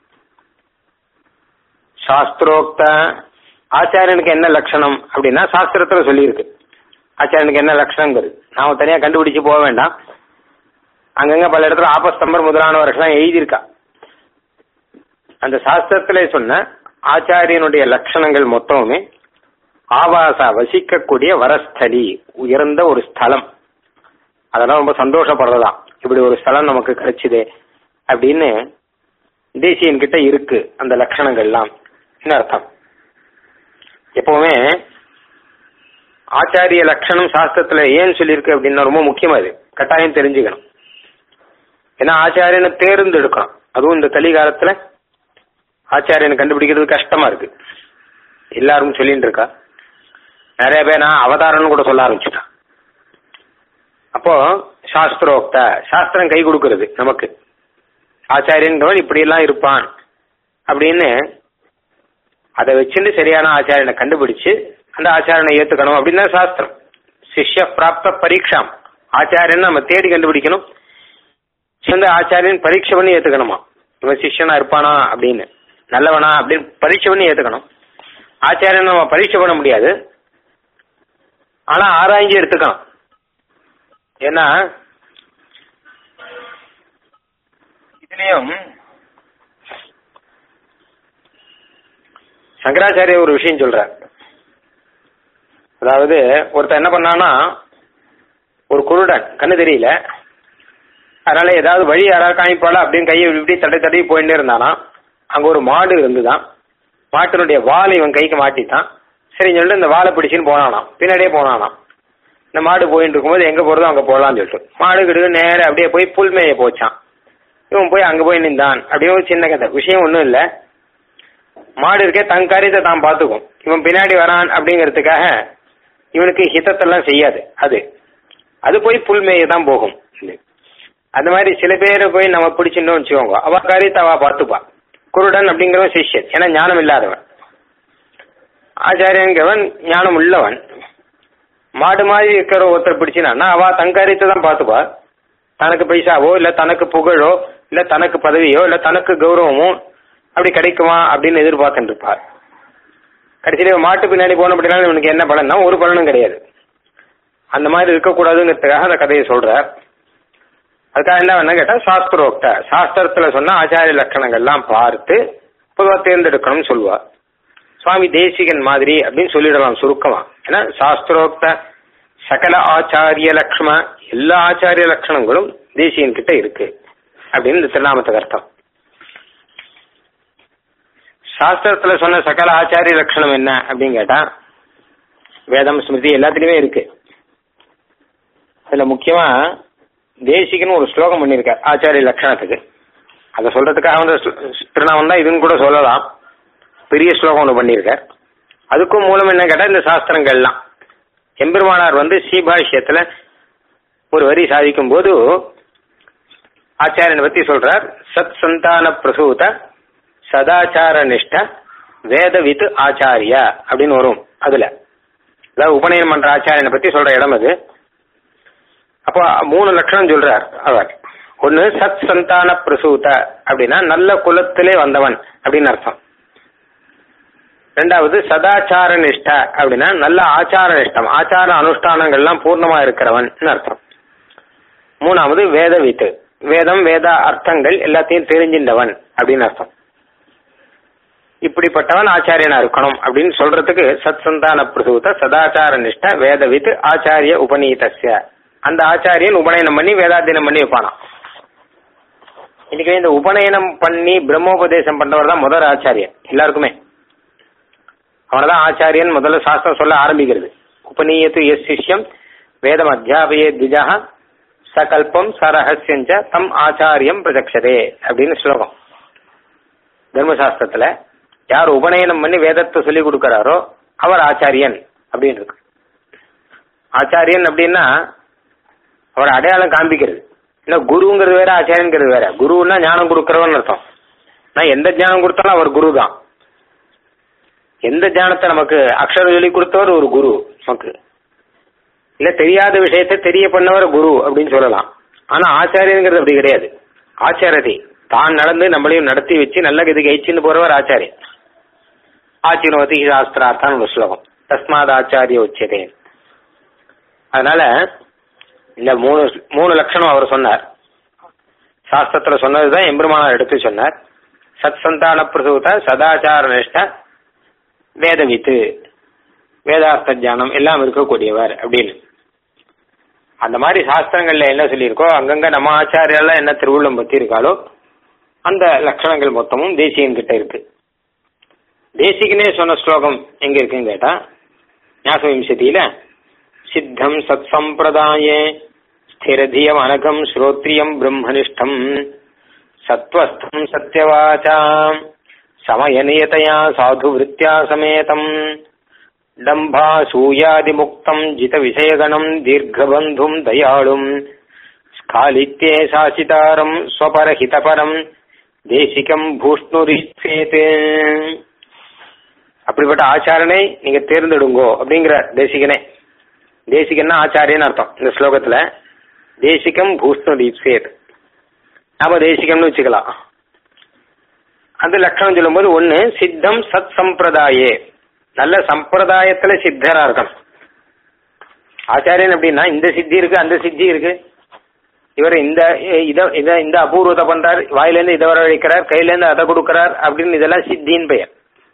சாஸ்திரோக்த ஆச்சாரியனுக்கு என்ன லட்சணம் அப்படின்னா சாஸ்திரத்துல சொல்லியிருக்கு ஆச்சாரியனுக்கு என்ன லட்சணங்கிறது நாம தனியா கண்டுபிடிச்சு போக வேண்டாம் அங்கங்க பல இடத்துல ஆபஸ்தம்பர் முதலானவர்கள்லாம் எழுதியிருக்கா அந்த சாஸ்திரத்திலே சொன்ன ஆச்சாரியனுடைய லட்சணங்கள் மொத்தமுமே ஆவாசா வசிக்கக்கூடிய வரஸ்தலி உயர்ந்த ஒரு ஸ்தலம் அதெல்லாம் ரொம்ப சந்தோஷப்படுறதா இப்படி ஒரு ஸ்தலம் நமக்கு கிடைச்சுதே அப்படின்னு தேசியன் கிட்ட இருக்கு அந்த லட்சணங்கள்லாம் என்ன அர்த்தம் எப்பவுமே ஆச்சாரிய லட்சணம் சாஸ்திரத்துல ஏன் சொல்லியிருக்கு அப்படின்னா ரொம்ப முக்கியமா இது கட்டாயம் தெரிஞ்சுக்கணும் ஏன்னா ஆச்சாரியனை தேர்ந்தெடுக்கணும் அதுவும் இந்த கலிகாலத்துல ஆச்சாரியனை கண்டுபிடிக்கிறது கஷ்டமா இருக்கு எல்லாரும் சொல்லிட்டு இருக்கா நிறைய பேர் நான் அவதாரம்னு கூட சொல்ல ஆரம்பிச்சுட்டான் அப்போ சாஸ்திரோக்த சாஸ்திரம் கை கொடுக்கறது நமக்கு ஆச்சாரியன்றவன் இப்படி எல்லாம் இருப்பான் அப்படின்னு அதை வச்சுட்டு சரியான ஆச்சாரியனை கண்டுபிடிச்சு அந்த ஆச்சாரியனை ஏத்துக்கணும் அப்படின்னு தான் சாஸ்திரம் சிஷ்ய பிராப்த பரீட்சாம் ஆச்சாரியன் நம்ம தேடி கண்டுபிடிக்கணும் சிறந்த ஆச்சாரியன் பரீட்சை பண்ணி ஏத்துக்கணுமா இவன் சிஷ்யனா இருப்பானா அப்படின்னு நல்லவனா அப்படின்னு பரீட்சை பண்ணி ஏத்துக்கணும் ஆச்சாரியன் நம்ம பரீட்சை பண்ண முடியாது ஆனா ஆராய்ஞ்சு எடுத்துக்கலாம் ஏன்னா இதுலயும் சங்கராச்சாரிய ஒரு விஷயம் சொல்றார் அதாவது ஒருத்தன் என்ன பண்ணான்னா ஒரு குருடன் கண்ணு தெரியல அதனால ஏதாவது வழி யாராவது காமிப்பாளா அப்படின்னு கையை இப்படி தடை தடவி போயிட்டே இருந்தானா அங்க ஒரு மாடு இருந்துதான் மாட்டினுடைய வால் இவன் கைக்கு மாட்டிட்டான் சரி சொல்லிட்டு இந்த வாழை பிடிச்சின்னு போனானாம் பின்னாடியே போனானாம் இந்த மாடு போயிட்டு இருக்கும்போது எங்க போறதோ அங்க போகலாம்னு சொல்லிட்டு மாடு கிடுக்கு நேரம் அப்படியே போய் புல்மேய போச்சான் இவன் போய் அங்க போய் நின்றான் அப்படியே ஒரு சின்ன கதை விஷயம் ஒன்றும் இல்லை மாடு இருக்கே தன் காரியத்தை தான் பார்த்துக்கும் இவன் பின்னாடி வரான் அப்படிங்கிறதுக்காக இவனுக்கு ஹிதத்தெல்லாம் செய்யாது அது அது போய் புல்மேய தான் போகும் அந்த மாதிரி சில பேரை போய் நம்ம பிடிச்சிருந்தோம் வச்சுக்கோங்க அவ காரியத்தை அவ பார்த்துப்பா குருடன் அப்படிங்கிறவன் சிஷ்யன் ஏன்னா ஞானம் இல்லாதவன் ஆச்சாரியங்கிறவன் ஞானம் உள்ளவன் மாடு மாதிரி இருக்கிற ஒருத்தர் பிடிச்சினான்னா அவ தன் காரியத்தை தான் பார்த்துப்பா தனக்கு பைசாவோ இல்ல தனக்கு புகழோ இல்ல தனக்கு பதவியோ இல்ல தனக்கு கௌரவமோ அப்படி கிடைக்குமா அப்படின்னு எதிர்பார்த்துட்டு இருப்பார் கடைசியில மாட்டு பின்னாடி போன அப்படின்னா இவனுக்கு என்ன பலன்னா ஒரு பலனும் கிடையாது அந்த மாதிரி இருக்கக்கூடாதுங்கிறதுக்காக அந்த கதையை சொல்றார் அதுக்காக என்ன வேணும் கேட்டா சாஸ்திரோக்த சாஸ்திரத்துல சொன்ன ஆச்சாரிய லட்சணங்கள்லாம் பார்த்து பொதுவாக தேர்ந்தெடுக்கணும்னு சொல்லுவா சுவாமி தேசிகன் மாதிரி அப்படின்னு சொல்லிடலாம் சுருக்கமா ஏன்னா சாஸ்திரோக்த சகல ஆச்சாரிய லக்ஷ்ம எல்லா ஆச்சாரிய லட்சணங்களும் தேசியன் கிட்ட இருக்கு அப்படின்னு இந்த திருநாமத்துக்கு அர்த்தம் சாஸ்திரத்துல சொன்ன சகல ஆச்சாரிய லட்சணம் என்ன அப்படின்னு கேட்டா வேதம் ஸ்மிருதி எல்லாத்துலயுமே இருக்கு அதுல முக்கியமா தேசிகன்னு ஒரு ஸ்லோகம் பண்ணியிருக்கார் ஆச்சாரிய லட்சணத்துக்கு அதை சொல்றதுக்காக வந்து திருநாமம் தான் இதுன்னு கூட சொல்லலாம் பெரிய ஸ்லோகம் ஒன்று பண்ணியிருக்கார் அதுக்கும் மூலம் என்ன கேட்டால் இந்த சாஸ்திரங்கள்லாம் எம்பெருமானார் வந்து ஸ்ரீபாஷ்யத்தில் ஒரு வரி சாதிக்கும் போது ஆச்சாரியனை பத்தி சொல்றார் சத் சந்தான பிரசூத சதாச்சார நிஷ்ட வேதவித் ஆச்சாரிய அப்படின்னு வரும் அதுல அதாவது உபநயனம் பண்ற ஆச்சாரியனை பத்தி சொல்ற இடம் அது அப்போ மூணு லட்சணம் சொல்றார் அவர் ஒன்னு சத் சந்தான பிரசூத அப்படின்னா நல்ல குலத்திலே வந்தவன் அப்படின்னு அர்த்தம் ரெண்டாவது சதாச்சார நிஷ்ட அப்படின்னா நல்ல ஆச்சார நிஷ்டம் ஆச்சார அனுஷ்டானங்கள்லாம் பூர்ணமா இருக்கிறவன் அர்த்தம் மூணாவது வேதவித்து வேதம் வேத அர்த்தங்கள் எல்லாத்தையும் தெரிஞ்சின்றவன் அப்படின்னு அர்த்தம் இப்படிப்பட்டவன் ஆச்சாரியனா இருக்கணும் அப்படின்னு சொல்றதுக்கு சத் சந்தான பிரசூத சதாச்சார நிஷ்ட வேதவித் ஆச்சாரிய உபநீதஸ்ய அந்த ஆச்சாரியன் உபநயனம் பண்ணி வேதாத்தியனம் பண்ணி வைப்பானாம் இன்னைக்கு இந்த உபநயனம் பண்ணி பிரம்மோபதேசம் பண்றவர் தான் முதல் ஆச்சாரியன் எல்லாருக்குமே அவனதான் ஆச்சாரியன் முதல்ல சாஸ்திரம் சொல்ல ஆரம்பிக்கிறது உபநீயத்து எஸ் சிஷ்யம் வேதம் அத்தியாபயே திஜா சகல்பம் சரஹசியஞ்ச தம் ஆச்சாரியம் பிரதக்ஷதே அப்படின்னு ஸ்லோகம் தர்மசாஸ்திரத்துல யார் உபநயனம் பண்ணி வேதத்தை சொல்லி கொடுக்கறாரோ அவர் ஆச்சாரியன் அப்படின்னு இருக்கு ஆச்சாரியன் அப்படின்னா அவர் அடையாளம் காண்பிக்கிறது இல்ல குருங்கிறது வேற ஆச்சாரியங்கிறது வேற குருன்னா ஞானம் கொடுக்கறவன் அர்த்தம் நான் எந்த ஞானம் கொடுத்தாலும் அவர் குரு தான் எந்த ஞானத்தை நமக்கு அக்ஷரம் சொல்லி கொடுத்தவர் ஒரு குரு நமக்கு இல்ல தெரியாத விஷயத்தை தெரிய பண்ணவர் குரு அப்படின்னு சொல்லலாம் ஆனா ஆச்சாரியங்கிறது அப்படி கிடையாது ஆச்சாரதி தான் நடந்து நம்மளையும் நடத்தி வச்சு நல்ல கதிக்கு ஐச்சின்னு போறவர் ஆச்சாரியன் ஆச்சினோதி சாஸ்திரார்த்தான் ஒரு ஸ்லோகம் தஸ்மாத் ஆச்சாரிய உச்சதே அதனால இந்த மூணு மூணு லட்சணம் அவர் சொன்னார் சாஸ்திரத்துல சொன்னதுதான் எம்பெருமானார் எடுத்து சொன்னார் சத் சந்தான பிரசூத சதாச்சார நிஷ்ட வேதவித்து வேதார்த்த ஜானம் எல்லாம் இருக்கக்கூடியவர் அப்படின்னு அந்த மாதிரி சாஸ்திரங்கள்ல என்ன சொல்லியிருக்கோ அங்கங்க நம்ம ஆச்சாரியெல்லாம் என்ன திருவுள்ளம் பத்தி இருக்காளோ அந்த லட்சணங்கள் மொத்தமும் தேசியன் கிட்ட இருக்கு தேசிகனே சொன்ன ஸ்லோகம் எங்க இருக்குன்னு கேட்டா ஞாசவிம்சதியில சித்தம் சத் சம்பிரதாயே ஸ்திரதியம் அனகம் ஸ்ரோத்ரியம் பிரம்மனிஷ்டம் சத்வஸ்தம் சத்யவாச்சாம் சமயநியதையா சாது விருத்தியா சமேதம் டம்பாசூயாதிமுக்தம் ஜித விஷயகணம் தீர்க்கபந்தும் தயாளும் ஸ்காலித்யே சாசிதாரம் ஸ்வபரஹிதபரம் தேசிகம் பூஷ்ணுரிச்சேத் அப்படிப்பட்ட ஆச்சாரனை நீங்க தேர்ந்தெடுங்கோ அப்படிங்கிற தேசிகனே தேசிகன்னா ஆச்சாரியன்னு அர்த்தம் இந்த ஸ்லோகத்துல தேசிகம் பூஷ்ணு தீப்சேத் நாம தேசிகம்னு வச்சுக்கலாம் அந்த லட்சணம் சொல்லும்போது ஒண்ணு சித்தம் சத் சம்பிரதாயே நல்ல சம்பிரதாயத்துல சித்தரா இருக்கணும் ஆச்சாரியன் அப்படின்னா இந்த சித்தி இருக்கு அந்த சித்தி இருக்கு இவர் இந்த இத இத இந்த அபூர்வத்தை பண்றார் வாயிலேருந்து இதை வர வைக்கிறார் கையில இருந்து அதை கொடுக்கிறார் அப்படின்னு இதெல்லாம் சித்தின்னு பெயர்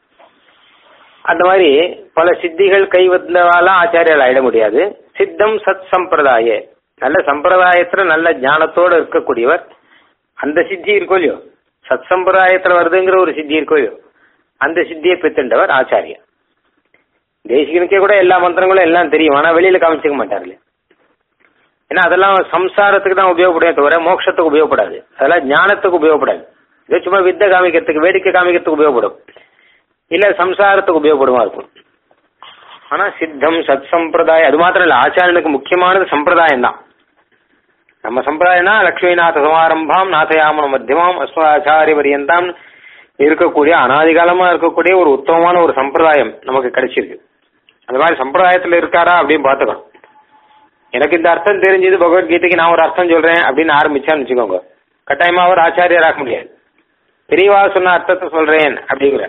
அந்த மாதிரி பல சித்திகள் கை வந்தவாலாம் ஆச்சாரியால் ஆயிட முடியாது சித்தம் சத் சம்பிரதாய நல்ல சம்பிரதாயத்துல நல்ல ஞானத்தோட இருக்கக்கூடியவர் அந்த சித்தி இருக்கோ இல்லையோ சத் சம்பிரதாயத்துல வருதுங்கிற ஒரு சித்தி இருக்கோ இல்லையோ அந்த சித்தியை பெற்றுண்டவர் ஆச்சாரியா தேசிகனுக்கே கூட எல்லா மந்திரங்களும் எல்லாம் தெரியும் ஆனா வெளியில காமிச்சிக்க மாட்டார்களே ஏன்னா அதெல்லாம் சம்சாரத்துக்கு தான் உபயோகப்படும் தவிர மோட்சத்துக்கு உபயோகப்படாது அதெல்லாம் ஞானத்துக்கு உபயோகப்படாது இது சும்மா வித்தை காமிக்கிறதுக்கு வேடிக்கை காமிக்கிறதுக்கு உபயோகப்படும் இல்ல சம்சாரத்துக்கு உபயோகப்படுமா இருக்கும் ஆனா சித்தம் சத் சம்பிரதாயம் அது மாத்திரம் இல்ல ஆச்சாரியனுக்கு முக்கியமானது சம்பிரதாயம் தான் நம்ம சம்பிரதாயம்னா லட்சுமிநாத சமாரம்பாம் நாதயாமன மத்தியமாம் அஸ்மதாச்சாரிய பரியந்தாம் இருக்கக்கூடிய அனாதிகாலமா இருக்கக்கூடிய ஒரு உத்தமமான ஒரு சம்பிரதாயம் நமக்கு கிடைச்சிருக்கு அந்த மாதிரி சம்பிரதாயத்துல இருக்காரா அப்படின்னு பாத்துக்கணும் எனக்கு இந்த அர்த்தம் தெரிஞ்சது பகவத்கீதைக்கு நான் ஒரு அர்த்தம் சொல்றேன் அப்படின்னு ஆரம்பிச்சான்னு வச்சுக்கோங்க கட்டாயமா அவர் ஆச்சாரியராக முடியாது பெரியவா சொன்ன அர்த்தத்தை சொல்றேன் அப்படிங்கிற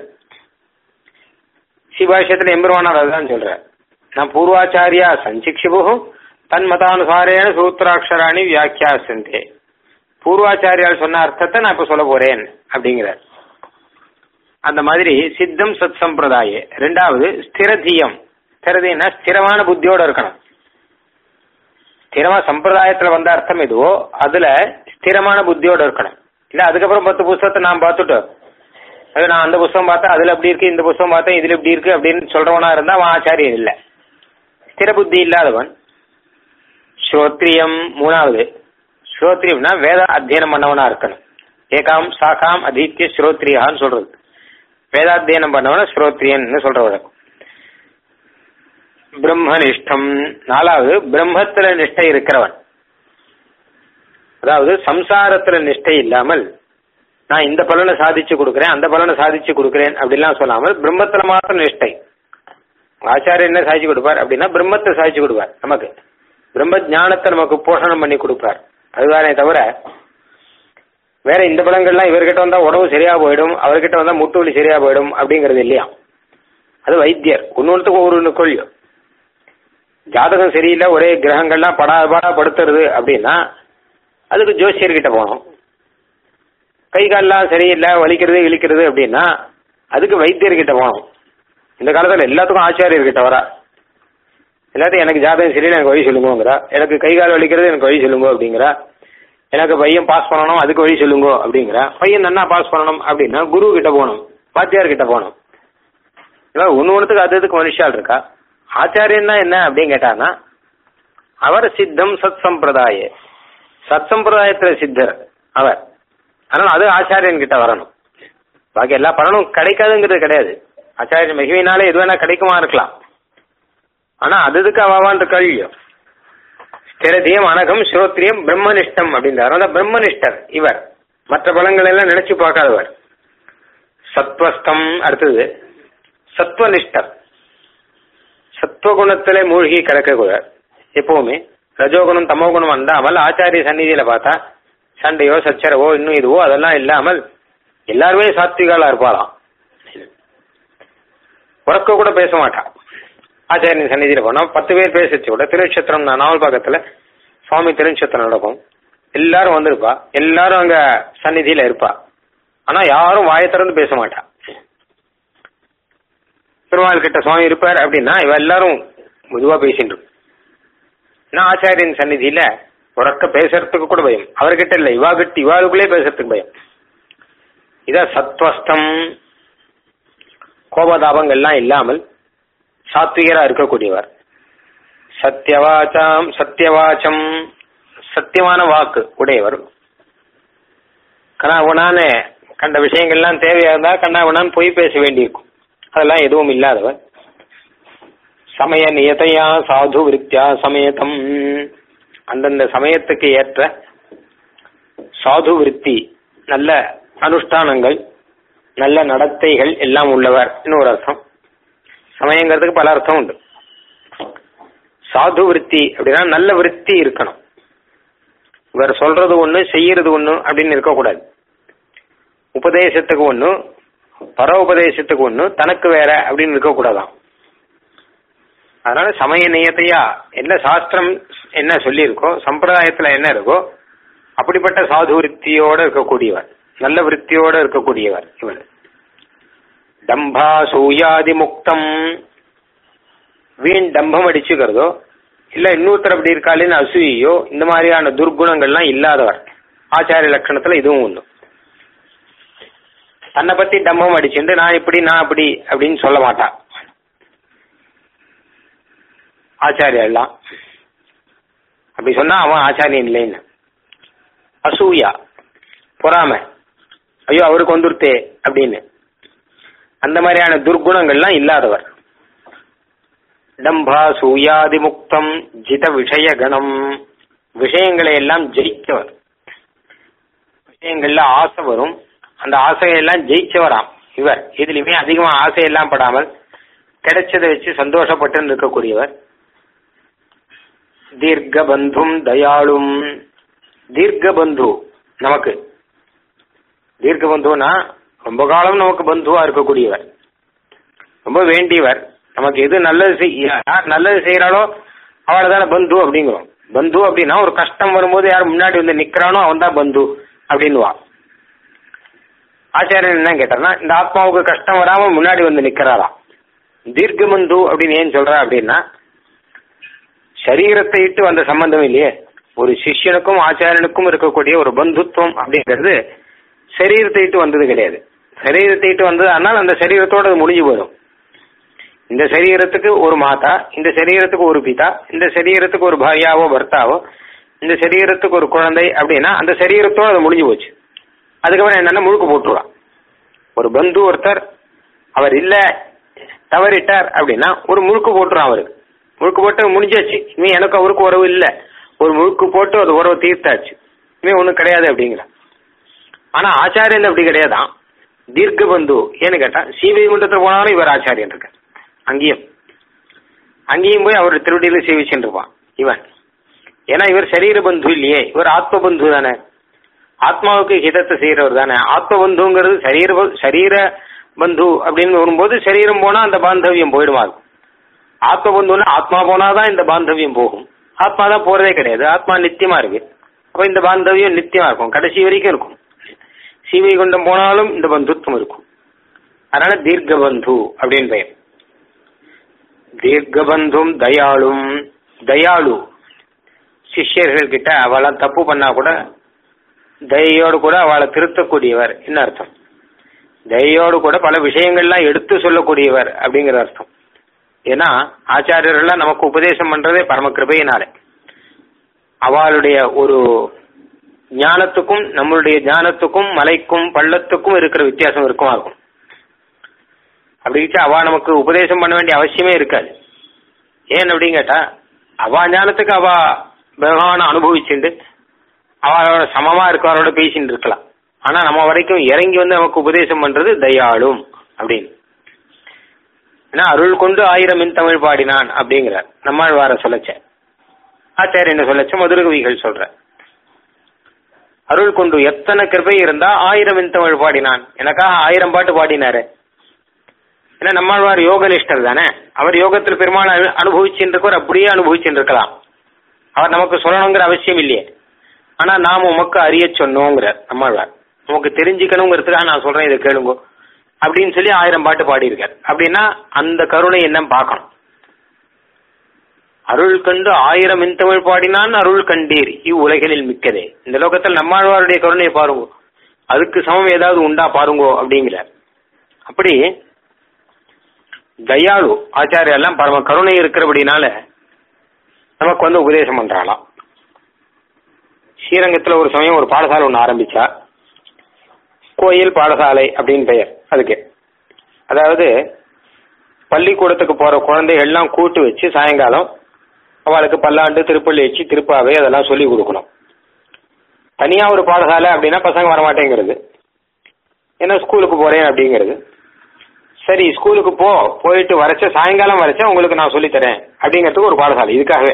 சிவாஷயத்துல எம்பெருமானார் அதுதான் சொல்ற நான் பூர்வாச்சாரியா சஞ்சிக்ஷிபு தன் மதானுசாரேன சூத்திராட்சராணி வியாக்கியாசந்தே பூர்வாச்சாரியால் சொன்ன அர்த்தத்தை நான் இப்ப சொல்ல போறேன் அப்படிங்கிறார் அந்த மாதிரி சித்தம் சத் சம்பிரதாய ரெண்டாவது ஸ்திரதீயம் ஸ்திரதீனா ஸ்திரமான புத்தியோட இருக்கணும் ஸ்திரமா சம்பிரதாயத்துல வந்த அர்த்தம் எதுவோ அதுல ஸ்திரமான புத்தியோட இருக்கணும் இல்ல அதுக்கப்புறம் பத்து புஸ்தகத்தை நான் பார்த்துட்டு அது நான் அந்த புஸ்தகம் பார்த்தா அதுல எப்படி இருக்கு இந்த புஸ்தகம் பார்த்தா இதுல எப்படி இருக்கு அப்படின்னு சொல்றவனா இருந்தா அவன் ஆச்சாரியன் இல்ல ஸ்திர புத்தி இல்லாதவன் ஸ்ரோத்ரியம் மூணாவது ஸ்ரோத்ரியம்னா வேத அத்தியனம் பண்ணவனா இருக்கணும் ஏகாம் சாகாம் அதீத்திய ஸ்ரோத்ரியான்னு சொல்றது வேதாத்தியனம் பண்ணவன ஸ்ரோத்ரியன்னு சொல்றவர் பிரம்மனிஷ்டம் நாலாவது பிரம்மத்துல நிஷ்டை இருக்கிறவன் அதாவது சம்சாரத்துல நிஷ்டை இல்லாமல் நான் இந்த பலனை சாதிச்சு கொடுக்குறேன் அந்த பலனை சாதிச்சு கொடுக்குறேன் அப்படிலாம் சொல்லாமல் பிரம்மத்துல மாத்திரம் நிஷ்டை ஆச்சாரியர் என்ன சாதிச்சு கொடுப்பார் அப்படின்னா பிரம்மத்தை சாதிச்சு கொடுப்பார் நமக்கு பிரம்ம ஞானத்தை நமக்கு போஷணம் பண்ணி கொடுப்பார் அதுதானே தவிர வேற இந்த பலங்கள்லாம் இவர்கிட்ட வந்தா உடம்பு சரியா போயிடும் அவர்கிட்ட வந்தா முட்டு வலி சரியா போயிடும் அப்படிங்கிறது இல்லையா அது வைத்தியர் ஒன்னொன்றுக்கும் ஒவ்வொரு கொள்ளியும் ஜாதகம் சரியில்லை ஒரே கிரகங்கள்லாம் படா படா படுத்துறது அப்படின்னா அதுக்கு ஜோசியர்கிட்ட போகணும் கை கால்லாம் சரியில்லை வலிக்கிறது இழிக்கிறது அப்படின்னா அதுக்கு வைத்தியர்கிட்ட போகணும் இந்த காலத்துல எல்லாத்துக்கும் ஆச்சாரியர்கிட்ட வரா எல்லாத்தையும் எனக்கு ஜாதகம் சரியில்லை எனக்கு வழி சொல்லுங்கிறா எனக்கு கை கால் வலிக்கிறது எனக்கு வழி சொல்லுங்க அப்படிங்கிறா எனக்கு பையன் பாஸ் பண்ணணும் அதுக்கு வழி சொல்லுங்க அப்படிங்கிறா பையன் நன்னா பாஸ் பண்ணணும் அப்படின்னா குரு கிட்ட போகணும் வாத்தியார் கிட்ட போகணும் இதான் ஒன்று ஒன்றுத்துக்கு அது இதுக்கு மனுஷால் இருக்கா ஆச்சாரியன்னா என்ன அப்படின்னு கேட்டானா அவர் சித்தம் சத் சம்பிரதாய சத் சம்பிரதாயத்துல சித்தர் அவர் அதனால அது ஆச்சாரியன் கிட்ட வரணும் பாக்கி எல்லா பலனும் கிடைக்காதுங்கிறது கிடையாது ஆச்சாரிய மகிமையினாலே எது வேணா கிடைக்குமா இருக்கலாம் ஆனா அது இதுக்கு அவாவான் கழியும் ஸ்திரதியம் அனகம் ஸ்ரோத்ரியம் பிரம்மனிஷ்டம் அப்படின்றார் அதனால பிரம்மனிஷ்டர் இவர் மற்ற பலங்கள் எல்லாம் நினைச்சு பார்க்காதவர் சத்வஸ்தம் அடுத்தது சத்வனிஷ்டர் சத்வகுணத்திலே மூழ்கி கிடக்கக்கூடாது எப்பவுமே ரஜோகுணம் தமோகுணம் வந்தாமல் ஆச்சாரிய சந்நிதியில பார்த்தா சண்டையோ சச்சரவோ இன்னும் இதுவோ அதெல்லாம் இல்லாமல் எல்லாருமே சாத்விகாலா இருப்பாளாம் உறக்க கூட பேச மாட்டான் ஆச்சாரியன் சந்நிதியில போனா பத்து பேர் பேசிச்சு கூட திருநட்சத்திரம் நாவல் பக்கத்துல சுவாமி திருநட்சத்திரம் நடக்கும் எல்லாரும் வந்திருப்பா எல்லாரும் அங்க சந்நிதியில இருப்பா ஆனா யாரும் வாயை திறந்து பேச மாட்டா பெருமாள் கிட்ட சுவாமி இருப்பார் அப்படின்னா இவ எல்லாரும் மெதுவா பேசிட்டு இருக்கும். நான் ஆச்சாரியன் சந்நிதியில உறக்க பேசுறதுக்கு கூட பயம் அவர்கிட்ட இல்ல இவா கிட்ட இவாளுக்குள்ளே பேசுறதுக்கு பயம் இத சத்வஸ்தம் கோபதாபங்கள்லாம் இல்லாமல் சாத்விகரா இருக்கக்கூடியவர் சத்தியவாச்சாம் சத்தியவாச்சம் சத்தியமான வாக்கு உடையவர் கண்ணாகுணான கண்ட விஷயங்கள்லாம் தேவையா இருந்தா கண்ணாகுணான் பொய் பேச வேண்டியிருக்கும் அதெல்லாம் எதுவும் இல்லாதவர் சமய நியதையா சாது விருத்தியா சமயத்தம் அந்தந்த சமயத்துக்கு ஏற்ற சாது விருத்தி நல்ல அனுஷ்டானங்கள் நல்ல நடத்தைகள் எல்லாம் உள்ளவர் ஒரு அர்த்தம் சமயங்கிறதுக்கு பல அர்த்தம் உண்டு சாது விருத்தி அப்படின்னா நல்ல விருத்தி இருக்கணும் இவர் சொல்றது ஒண்ணு செய்யறது ஒண்ணு அப்படின்னு இருக்கக்கூடாது உபதேசத்துக்கு ஒண்ணு பர உபதேசத்துக்கு ஒண்ணு தனக்கு வேற அப்படின்னு இருக்கக்கூடாதாம் அதனால சமய நியத்தையா என்ன சாஸ்திரம் என்ன சொல்லியிருக்கோ சம்பிரதாயத்துல என்ன இருக்கோ அப்படிப்பட்ட சாது விருத்தியோட இருக்கக்கூடியவர் நல்ல விருத்தியோட இருக்கக்கூடியவர் இவர் டம்பா சூயாதி முக்தம் வீண் டம்பம் அடிச்சுக்கிறதோ இல்ல இன்னொருத்தர் அப்படி இருக்காளின்னு அசூயோ இந்த மாதிரியான துர்குணங்கள்லாம் இல்லாதவர் ஆச்சாரிய லட்சணத்துல இதுவும் ஒண்ணு தன்னை பத்தி டம்பம் அடிச்சுட்டு நான் இப்படி நான் அப்படி அப்படின்னு சொல்ல மாட்டான் ஆச்சாரியா எல்லாம் அப்படி சொன்னா அவன் ஆச்சாரியன் இல்லைன்னு அசூயா பொறாம ஐயோ அவருக்கு வந்துருத்தே அப்படின்னு அந்த மாதிரியான துர்குணங்கள்லாம் இல்லாதவர் டம்பா சூயாதி முக்தம் ஜித விஷய கணம் விஷயங்களை எல்லாம் ஜெயிச்சவர் விஷயங்கள்ல ஆசை வரும் அந்த ஆசையெல்லாம் ஜெயிச்சவராம் இவர் இதுலயுமே அதிகமா ஆசையெல்லாம் படாமல் கிடைச்சதை வச்சு சந்தோஷப்பட்டு இருக்கக்கூடியவர் தீர்க்க பந்தும் தயாளும் தீர்க்க பந்து நமக்கு தீர்க்க பந்துனா ரொம்ப காலம் நமக்கு பந்துவா இருக்கக்கூடியவர் ரொம்ப வேண்டியவர் நமக்கு எது நல்லது செய் யார் நல்லது செய்யறாளோ அவளை தானே பந்து அப்படிங்கிறோம் பந்து அப்படின்னா ஒரு கஷ்டம் வரும்போது யார் முன்னாடி வந்து நிக்கிறானோ அவன் தான் பந்து அப்படின்னுவா ஆச்சாரியன் என்ன கேட்டார்னா இந்த ஆத்மாவுக்கு கஷ்டம் வராம முன்னாடி வந்து நிக்கிறாராம் தீர்க்க பந்து அப்படின்னு ஏன் சொல்றா அப்படின்னா சரீரத்தை இட்டு வந்த சம்பந்தம் இல்லையே ஒரு சிஷ்யனுக்கும் ஆச்சாரியனுக்கும் இருக்கக்கூடிய ஒரு பந்துத்துவம் அப்படிங்கிறது சரீரத்தை இட்டு வந்தது கிடையாது சரீரத்தை இட்டு வந்தது ஆனால் அந்த சரீரத்தோட அது முடிஞ்சு போயிடும் இந்த சரீரத்துக்கு ஒரு மாதா இந்த சரீரத்துக்கு ஒரு பிதா இந்த சரீரத்துக்கு ஒரு பாரியாவோ பர்த்தாவோ இந்த சரீரத்துக்கு ஒரு குழந்தை அப்படின்னா அந்த சரீரத்தோட அது முடிஞ்சு போச்சு அதுக்கப்புறம் என்னன்னா முழுக்க போட்டுருவான் ஒரு பந்து ஒருத்தர் அவர் இல்ல தவறிட்டார் அப்படின்னா ஒரு முழுக்கு போட்டுருவான் அவருக்கு முழுக்கு போட்டு முடிஞ்சாச்சு இனி எனக்கு அவருக்கு உறவு இல்ல ஒரு முழுக்கு போட்டு அது உறவு தீர்த்தாச்சு இனிமே ஒண்ணும் கிடையாது அப்படிங்கிற ஆனா ஆச்சாரியன் அப்படி கிடையாதான் தீர்க்க பந்து ஏன்னு கேட்டா சீவைகுண்டத்தில் போனாலும் இவர் ஆச்சாரியன் இருக்க அங்கேயும் அங்கேயும் போய் அவர் திருவடியில சேவிச்சுட்டு இருப்பான் இவன் ஏன்னா இவர் சரீர பந்து இல்லையே இவர் ஆத்ம பந்து தானே ஆத்மாவுக்கு ஹிதத்தை செய்யறவர் தானே ஆத்ம பந்துங்கிறது சரீர ப- சரீர பந்து அப்படின்னு வரும்போது சரீரம் போனா அந்த பாந்தவியம் போயிடுமா இருக்கும். ஆத்ம பந்துன்னா ஆத்மா போனாதான் இந்த பாந்தவியம் போகும் ஆத்மா தான் போறதே கிடையாது ஆத்மா நித்தியமா இருக்கு அப்ப இந்த பாந்தவியம் நித்தியமா இருக்கும் கடைசி வரைக்கும் இருக்கும் சீவைகுண்டம் போனாலும் இந்த பந்துத்துவம் இருக்கும் அதனால தீர்க்க பந்து அப்படின்னு பெயர் தீர்க்க பந்தும் தயாளும் தயாளு சிஷ்யர்கள் கிட்ட அவளை தப்பு பண்ணா கூட தயையோடு கூட அவளை திருத்தக்கூடியவர் என்ன அர்த்தம் தயையோடு கூட பல விஷயங்கள்லாம் எடுத்து சொல்லக்கூடியவர் அப்படிங்கிற அர்த்தம் ஏன்னா ஆச்சாரியர்கள்லாம் நமக்கு உபதேசம் பண்றதே பரம கிருபையினாலே அவளுடைய ஒரு ஞானத்துக்கும் நம்மளுடைய ஞானத்துக்கும் மலைக்கும் பள்ளத்துக்கும் இருக்கிற வித்தியாசம் இருக்குமா இருக்கும் அப்படி வச்சு அவ நமக்கு உபதேசம் பண்ண வேண்டிய அவசியமே இருக்காது ஏன் அப்படின்னு கேட்டா அவ ஞானத்துக்கு அவ பகவானை அனுபவிச்சுண்டு அவளோட சமமா இருக்கவரோட பேசிட்டு இருக்கலாம் ஆனா நம்ம வரைக்கும் இறங்கி வந்து நமக்கு உபதேசம் பண்றது தயாளும் அப்படின்னு ஏன்னா அருள் கொண்டு ஆயிரம் மின் தமிழ் பாடினான் அப்படிங்கிறார் நம்மாழ்வார சொல்லச்ச ஆச்சாரிய என்ன சொல்லச்ச மதுரகவிகள் சொல்ற அருள் கொண்டு எத்தனை கிருபை இருந்தா ஆயிரம் மின் தமிழ் பாடினான் எனக்காக ஆயிரம் பாட்டு பாடினாரு ஏன்னா நம்மாழ்வார் யோக நிஷ்டர் தானே அவர் யோகத்தில் பெருமாள் அனு- அனுபவிச்சுட்டு இருக்கவர் அப்படியே அனுபவிச்சுட்டு இருக்கலாம் அவர் நமக்கு சொல்லணுங்கிற அவசியம் இல்லையே ஆனா நாம் உமக்கு அறிய சொன்னோங்கிறார் நம்மாழ்வார் உமக்கு தெரிஞ்சுக்கணுங்கிறதுக்காக நான் சொல்றேன் இதை கேளுங்க அப்படின்னு சொல்லி ஆயிரம் பாட்டு பாடியிருக்கார் அப்படின்னா அந்த கருணை என்ன பார்க்கணும் அருள் கண்டு ஆயிரம் இன்தமிழ் பாடினான் அருள் கண்டீர் இவ்வுலகினில் மிக்கதே இந்த லோகத்தில் நம்மாழ்வாருடைய கருணையை பாருங்க அதுக்கு சமம் ஏதாவது உண்டா பாருங்கோ அப்படிங்கிறார் அப்படி தயாளு ஆச்சாரியா எல்லாம் பரம கருணை இருக்கிறபடினால நமக்கு வந்து உபதேசம் பண்றாளாம் ஸ்ரீரங்கத்துல ஒரு சமயம் ஒரு பாடசாலை ஒன்று ஆரம்பிச்சா கோயில் பாடசாலை அப்படின்னு பெயர் அதுக்கு அதாவது பள்ளிக்கூடத்துக்கு போற குழந்தைகள் எல்லாம் கூட்டு வச்சு சாயங்காலம் அவளுக்கு பல்லாண்டு திருப்பள்ளி வச்சு திருப்பாவை அதெல்லாம் சொல்லி கொடுக்கணும் தனியா ஒரு பாடசாலை அப்படின்னா பசங்க வரமாட்டேங்கிறது ஏன்னா ஸ்கூலுக்கு போறேன் அப்படிங்கிறது சரி ஸ்கூலுக்கு போ போயிட்டு வரைச்ச சாயங்காலம் வரைச்சா உங்களுக்கு நான் சொல்லித் தரேன் அப்படிங்கிறதுக்கு ஒரு பாடசாலை இதுக்காகவே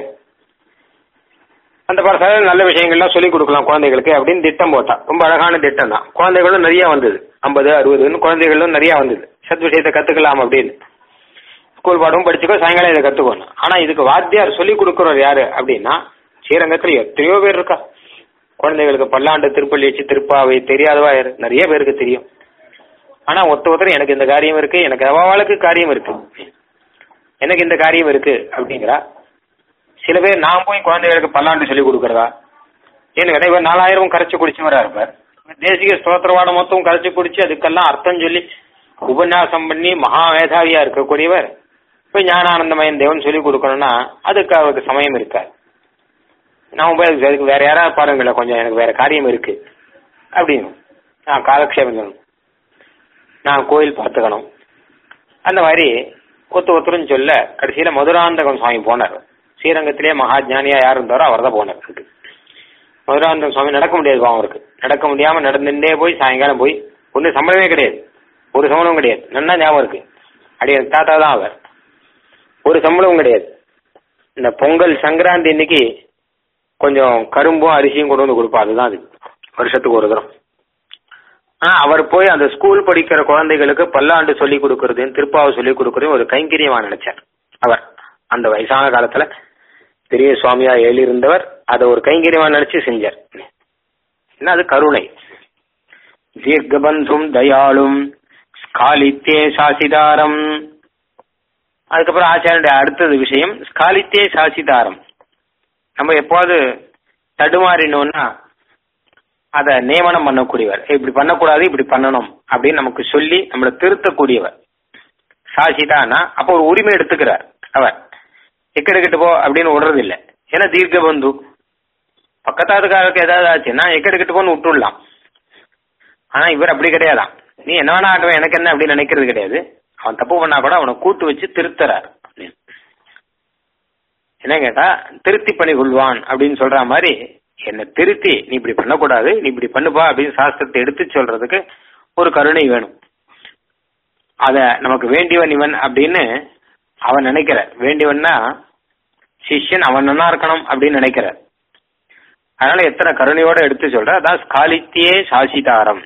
அந்த பாடசாலையில் நல்ல விஷயங்கள்லாம் சொல்லிக் கொடுக்கலாம் குழந்தைகளுக்கு அப்படின்னு திட்டம் போட்டா ரொம்ப அழகான திட்டம் தான் குழந்தைகளும் நிறைய வந்தது ஐம்பது அறுபதுன்னு குழந்தைகளும் நிறைய வந்தது சத் விஷயத்தை கத்துக்கலாம் அப்படின்னு ஸ்கூல் பாடமும் படிச்சுக்கோ சாயங்காலம் இதை கத்துக்கணும் ஆனா இதுக்கு வாத்தியார் சொல்லிக் கொடுக்குறவர் யாரு அப்படின்னா ஸ்ரீரங்கத்துல எத்தனையோ பேர் இருக்கா குழந்தைகளுக்கு பல்லாண்டு திருப்பள்ளி வச்சு திருப்பாவை தெரியாதவா யாரு நிறைய பேருக்கு தெரியும் ஆனா ஒருத்த ஒருத்தர் எனக்கு இந்த காரியம் இருக்கு எனக்கு அவளுக்கு காரியம் இருக்கு எனக்கு இந்த காரியம் இருக்கு அப்படிங்கிறா சில பேர் நான் போய் குழந்தைகளுக்கு பல்லாண்டு சொல்லி கொடுக்கறதா ஏன்னு கேட்டா இவர் நாலாயிரம் கரைச்சு குடிச்சவரா இருப்பார் தேசிக ஸ்தோத்திரவாடம் மொத்தம் கரைச்சு குடிச்சு அதுக்கெல்லாம் அர்த்தம் சொல்லி உபன்யாசம் பண்ணி மகா மேதாவியா இருக்கக்கூடியவர் போய் ஞானானந்தமயன் தேவன் சொல்லி கொடுக்கணும்னா அதுக்கு அவருக்கு சமயம் இருக்காது நான் போய் அதுக்கு அதுக்கு வேற யாராவது பாருங்களேன் கொஞ்சம் எனக்கு வேற காரியம் இருக்கு அப்படின்னு நான் காலக்ஷேபம் சொல்லணும் நான் கோயில் பார்த்துக்கணும் அந்த மாதிரி ஒத்து ஒத்துருன்னு சொல்ல கடைசியில மதுராந்தகம் சுவாமி போனார் ஸ்ரீரங்கத்திலே மகா ஞானியா யார் இருந்தாரோ அவர் தான் போனார் அதுக்கு மதுராந்தகம் சுவாமி நடக்க முடியாது பாவம் அவருக்கு நடக்க முடியாம நடந்துட்டே போய் சாயங்காலம் போய் ஒன்றும் சம்பளமே கிடையாது ஒரு சம்பளம் கிடையாது நன்னா ஞாபகம் இருக்கு அடி தாத்தா தான் அவர் ஒரு சம்பளமும் கிடையாது இந்த பொங்கல் சங்கராந்தி இன்னைக்கு கொஞ்சம் கரும்பும் அரிசியும் கொண்டு வந்து கொடுப்பா அதுதான் அது வருஷத்துக்கு ஒரு தரம் ஆனா அவர் போய் அந்த ஸ்கூல் படிக்கிற குழந்தைகளுக்கு பல்லாண்டு சொல்லி கொடுக்கறதையும் திருப்பாவை சொல்லி கொடுக்கறதையும் ஒரு கைங்கரியமா நினைச்சார் அவர் அந்த வயசான காலத்துல பெரிய சுவாமியா எழுந்தவர் அதை ஒரு கைங்கரியமா நினைச்சு செஞ்சார் என்ன அது கருணை தீர்க்கபந்தும் தயாளும் ஸ்காலித்தே சாசிதாரம் அதுக்கப்புறம் ஆச்சாரியனுடைய அடுத்தது விஷயம் ஸ்காலித்தே சாசிதாரம் நம்ம எப்போது தடுமாறினோம்னா அதை நியமனம் பண்ணக்கூடியவர் இப்படி பண்ணக்கூடாது இப்படி பண்ணணும் அப்படின்னு நமக்கு சொல்லி நம்மளை திருத்தக்கூடியவர் சாசிதானா அப்போ ஒரு உரிமை எடுத்துக்கிறார் அவர் எக்கெடுக்கிட்டு போ அப்படின்னு விடுறது இல்லை ஏன்னா தீர்க்க பந்து பக்கத்தாத்துக்காரருக்கு ஏதாவது ஆச்சுன்னா எக்கெடுக்கிட்டு போன்னு விட்டுடலாம் ஆனா இவர் அப்படி கிடையாதான் நீ என்ன வேணா ஆட்டுவேன் எனக்கு என்ன அப்படின்னு நினைக்கிறது கிடையாது அவன் தப்பு பண்ணா கூட அவனை கூட்டு வச்சு திருத்துறார் அப்படின்னு. என்ன கேட்டா திருத்தி பண்ணி கொள்வான் அப்படின்னு சொல்ற மாதிரி என்னை திருத்தி நீ இப்படி பண்ணக்கூடாது நீ இப்படி பண்ணுப்பா அப்படின்னு சாஸ்திரத்தை எடுத்து சொல்றதுக்கு ஒரு கருணை வேணும் அத நமக்கு வேண்டியவன் இவன் அப்படின்னு அவன் நினைக்கிறார் வேண்டியவன்னா சிஷ்யன் அவன் நல்லா இருக்கணும் அப்படின்னு நினைக்கிறார் அதனால எத்தனை கருணையோட எடுத்து சொல்ற அதான் ஸ்காலித்தியே சாசிதாரம்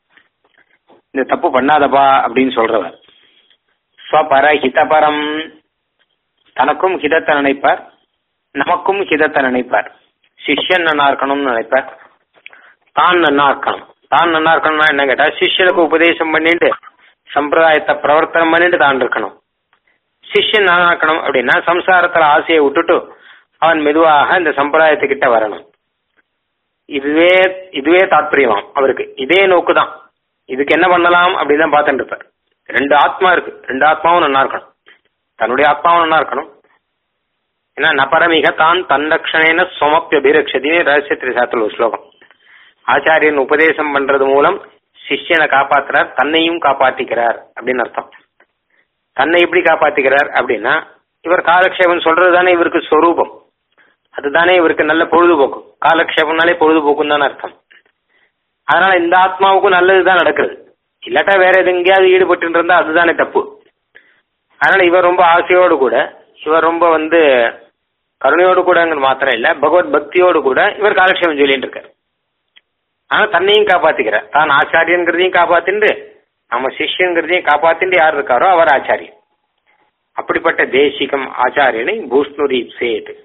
இந்த தப்பு பண்ணாதப்பா அப்படின்னு சொல்றவர் ஸ்வபர ஹிதபரம் தனக்கும் ஹிதத்தை நினைப்பார் நமக்கும் ஹிதத்தை நினைப்பார் சிஷ்யன் நன்னா இருக்கணும்னு நினைப்பார் தான் நன்னா இருக்கணும் தான் நன்னா இருக்கணும்னா என்ன கேட்டா சிஷ்யனுக்கு உபதேசம் பண்ணிட்டு சம்பிரதாயத்தை பிரவர்த்தனம் பண்ணிட்டு தான் இருக்கணும் சிஷ்யன் நன்னா இருக்கணும் அப்படின்னா சம்சாரத்துல ஆசையை விட்டுட்டு அவன் மெதுவாக இந்த சம்பிரதாயத்துக்கிட்ட வரணும் இதுவே இதுவே தாத்பரியமாம் அவருக்கு இதே நோக்கு தான் இதுக்கு என்ன பண்ணலாம் அப்படின்னு தான் பார்த்துட்டு இருப்பார் ரெண்டு ஆத்மா இருக்கு ரெண்டு ஆத்மாவும் நல்லா இருக்கணும் தன்னுடைய ஆத்மாவும் நல்லா இருக்கணும் ஏன்னா நபரமிக தான் தன்னக்ஷணேன சொமப்பிய அபிரக்ஷதினே ரகசிய திரிசாத்தில் ஒரு ஸ்லோகம் ஆச்சாரியன் உபதேசம் பண்றது மூலம் சிஷ்யனை காப்பாத்துறார் தன்னையும் காப்பாத்திக்கிறார் அப்படின்னு அர்த்தம் தன்னை எப்படி காப்பாத்திக்கிறார் அப்படின்னா இவர் காலக்ஷேபம் சொல்றது தானே இவருக்கு ஸ்வரூபம் அதுதானே இவருக்கு நல்ல பொழுதுபோக்கு காலக்ஷேபம்னாலே பொழுதுபோக்குன்னு தானே அர்த்தம் அதனால இந்த ஆத்மாவுக்கும் நல்லதுதான் நடக்குது இல்லாட்டா வேற எது எங்கேயாவது ஈடுபட்டு இருந்தா அதுதானே தப்பு அதனால இவர் ரொம்ப ஆசையோடு கூட இவர் ரொம்ப வந்து கருணையோடு கூடங்கிற மாத்திரம் இல்ல பகவத் பக்தியோடு கூட இவர் காலக்ஷேபம் சொல்லிட்டு இருக்காரு ஆனா தன்னையும் காப்பாத்திக்கிறார் தான் ஆச்சாரியங்கிறதையும் காப்பாத்திண்டு நம்ம சிஷ்யங்கிறதையும் காப்பாத்திண்டு யார் இருக்காரோ அவர் ஆச்சாரியன் அப்படிப்பட்ட தேசிகம் ஆச்சாரியனை பூஷ்ணுரி சேது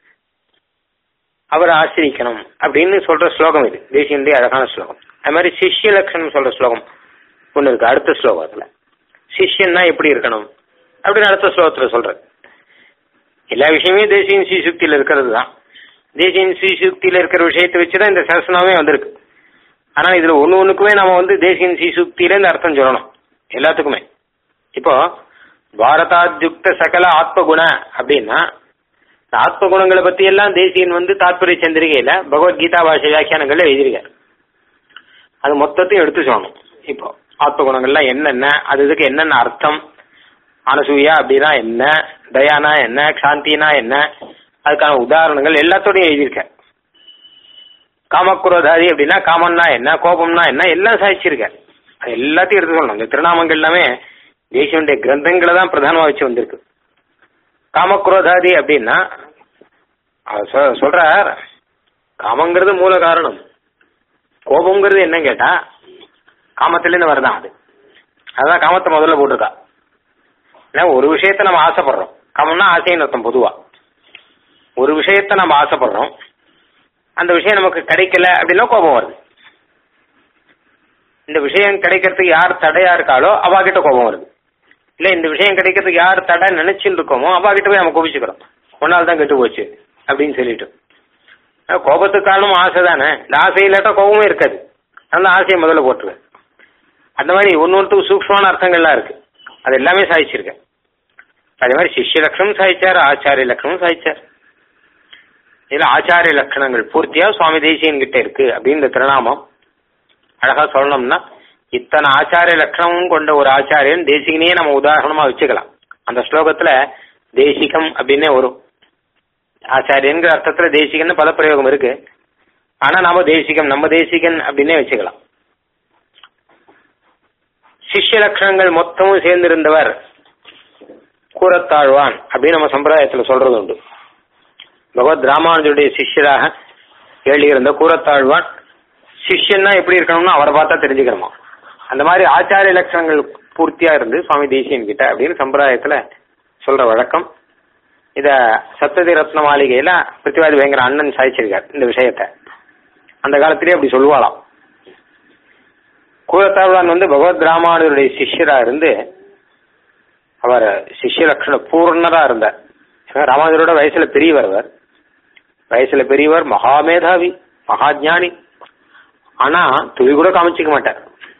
அவர் ஆசிரிக்கணும் அப்படின்னு சொல்ற ஸ்லோகம் இது தேசியனுடைய அழகான ஸ்லோகம் அது மாதிரி சிஷ்ய லட்சணம் சொல்ற ஸ்லோகம் ஒண்ணு இருக்கு அடுத்த ஸ்லோகத்துல சிஷ்யன்னா எப்படி இருக்கணும் அப்படின்னு அடுத்த ஸ்லோகத்துல சொல்ற எல்லா விஷயமே தேசியன் ஸ்ரீசுக்தியில இருக்கிறது தான் தேசியன் ஸ்ரீசுக்தியில இருக்கிற விஷயத்தை வச்சுதான் இந்த சரசனாவே வந்திருக்கு ஆனா இதுல ஒண்ணு ஒண்ணுக்குமே நம்ம வந்து தேசியன் ஸ்ரீசுக்தியில இந்த அர்த்தம் சொல்லணும் எல்லாத்துக்குமே இப்போ பாரதாத்யுக்த சகல ஆத்மகுண அப்படின்னா இந்த ஆத்ம குணங்களை பத்தி எல்லாம் தேசியன் வந்து தாத்பரிய சந்திரிகையில பகவத்கீதா பாஷை வியாக்கியானங்கள்ல எழுதியிருக்காரு அது மொத்தத்தையும் எடுத்து சொல்லணும் இப்போ ஆத்ம குணங்கள்லாம் என்னென்ன அது இதுக்கு என்னென்ன அர்த்தம் அனசூயா அப்படின்னா என்ன தயானா என்ன சாந்தினா என்ன அதுக்கான உதாரணங்கள் எல்லாத்தோடையும் எழுதியிருக்கார் காமக்குரோதாதி அப்படின்னா காமன்னா என்ன கோபம்னா என்ன எல்லாம் சாதிச்சிருக்கார் அது எல்லாத்தையும் எடுத்து சொல்லணும் இந்த திருநாமங்கள் எல்லாமே தேசியனுடைய கிரந்தங்களை தான் பிரதானமா வச்சு வந்திருக்கு காமக்ரோதாதி அப்படின்னா அவர் சொ- சொல்றார் காமங்கிறது மூல காரணம் கோபங்கிறது என்ன கேட்டா காமத்திலேருந்து வருதான் அது அதான் காமத்தை முதல்ல போட்டிருக்கா ஏன்னா ஒரு விஷயத்த நம்ம ஆசைப்படுறோம் காமம்னா ஆசைன்னு அர்த்தம் பொதுவா ஒரு விஷயத்த நம்ம ஆசைப்படுறோம் அந்த விஷயம் நமக்கு கிடைக்கல அப்படின்னா கோபம் வருது இந்த விஷயம் கிடைக்கிறதுக்கு யார் தடையா இருக்காளோ அவ கிட்ட கோபம் வருது இல்ல இந்த விஷயம் கிடைக்கிறதுக்கு யார் தடை நினைச்சுட்டு இருக்கோமோ அவ கிட்ட போய் நம்ம கோபிச்சுக்கிறோம் ஒன்னால தான் கெட்டு போச்சு அப்படின்னு சொல்லிட்டு அஹ் கோபத்துக்கு காரணம் ஆசை தானே இந்த ஆசை இல்லாட்டா கோபமே இருக்காது அந்த ஆசையை முதல்ல போட்டுருவேன் அந்த மாதிரி ஒன்று ஒன்று சூக்ஷ்மமான அர்த்தங்கள்லாம் இருக்கு அது எல்லாமே சாதிச்சிருக்கேன் அதே மாதிரி சிஷ்ய லட்சணம் சாதிச்சார் ஆச்சாரிய லட்சணம் சாதிச்சார் இதுல ஆச்சாரிய லட்சணங்கள் பூர்த்தியா சுவாமி தேசியன் கிட்ட இருக்கு அப்படின்னு இந்த திருநாமம் அழகா சொல்லணும்னா இத்தனை ஆச்சாரிய லட்சணமும் கொண்ட ஒரு ஆச்சாரியன் தேசிகனையே நம்ம உதாரணமா வச்சுக்கலாம் அந்த ஸ்லோகத்துல தேசிகம் அப்படின்னே வரும் ஆச்சாரியன்கிற அர்த்தத்துல தேசிகன்னு பல பிரயோகம் இருக்கு ஆனா நாம தேசிகம் நம்ம தேசிகன் அப்படின்னே வச்சுக்கலாம் சிஷ்ய லட்சணங்கள் மொத்தமும் சேர்ந்திருந்தவர் கூறத்தாழ்வான் அப்படின்னு நம்ம சம்பிரதாயத்துல சொல்றது உண்டு பகவத் ராமானுஜருடைய சிஷ்யராக எழுதியிருந்த கூறத்தாழ்வான் சிஷ்யன்னா எப்படி இருக்கணும்னு அவரை பார்த்தா தெரிஞ்சுக்கணுமா அந்த மாதிரி ஆச்சாரிய லட்சணங்கள் பூர்த்தியா இருந்து சுவாமி தேசியன் கிட்ட அப்படின்னு சம்பிரதாயத்துல சொல்ற வழக்கம் இத சப்ததி ரத்ன மாளிகையில பிருத்திவாதி பயங்கர அண்ணன் சாதிச்சிருக்கார் இந்த விஷயத்த அந்த காலத்திலேயே அப்படி சொல்லுவாளாம் கூரத்தாழ்வான் வந்து பகவத் ராமானுடைய சிஷ்யரா இருந்து அவர் சிஷ்ய லட்சண பூர்ணரா இருந்தார் ஏன்னா ராமானுஜரோட வயசுல பெரியவர் அவர் வயசுல பெரியவர் மகாமேதாவி மகாஜானி ஆனா துளி கூட காமிச்சிக்க மாட்டார்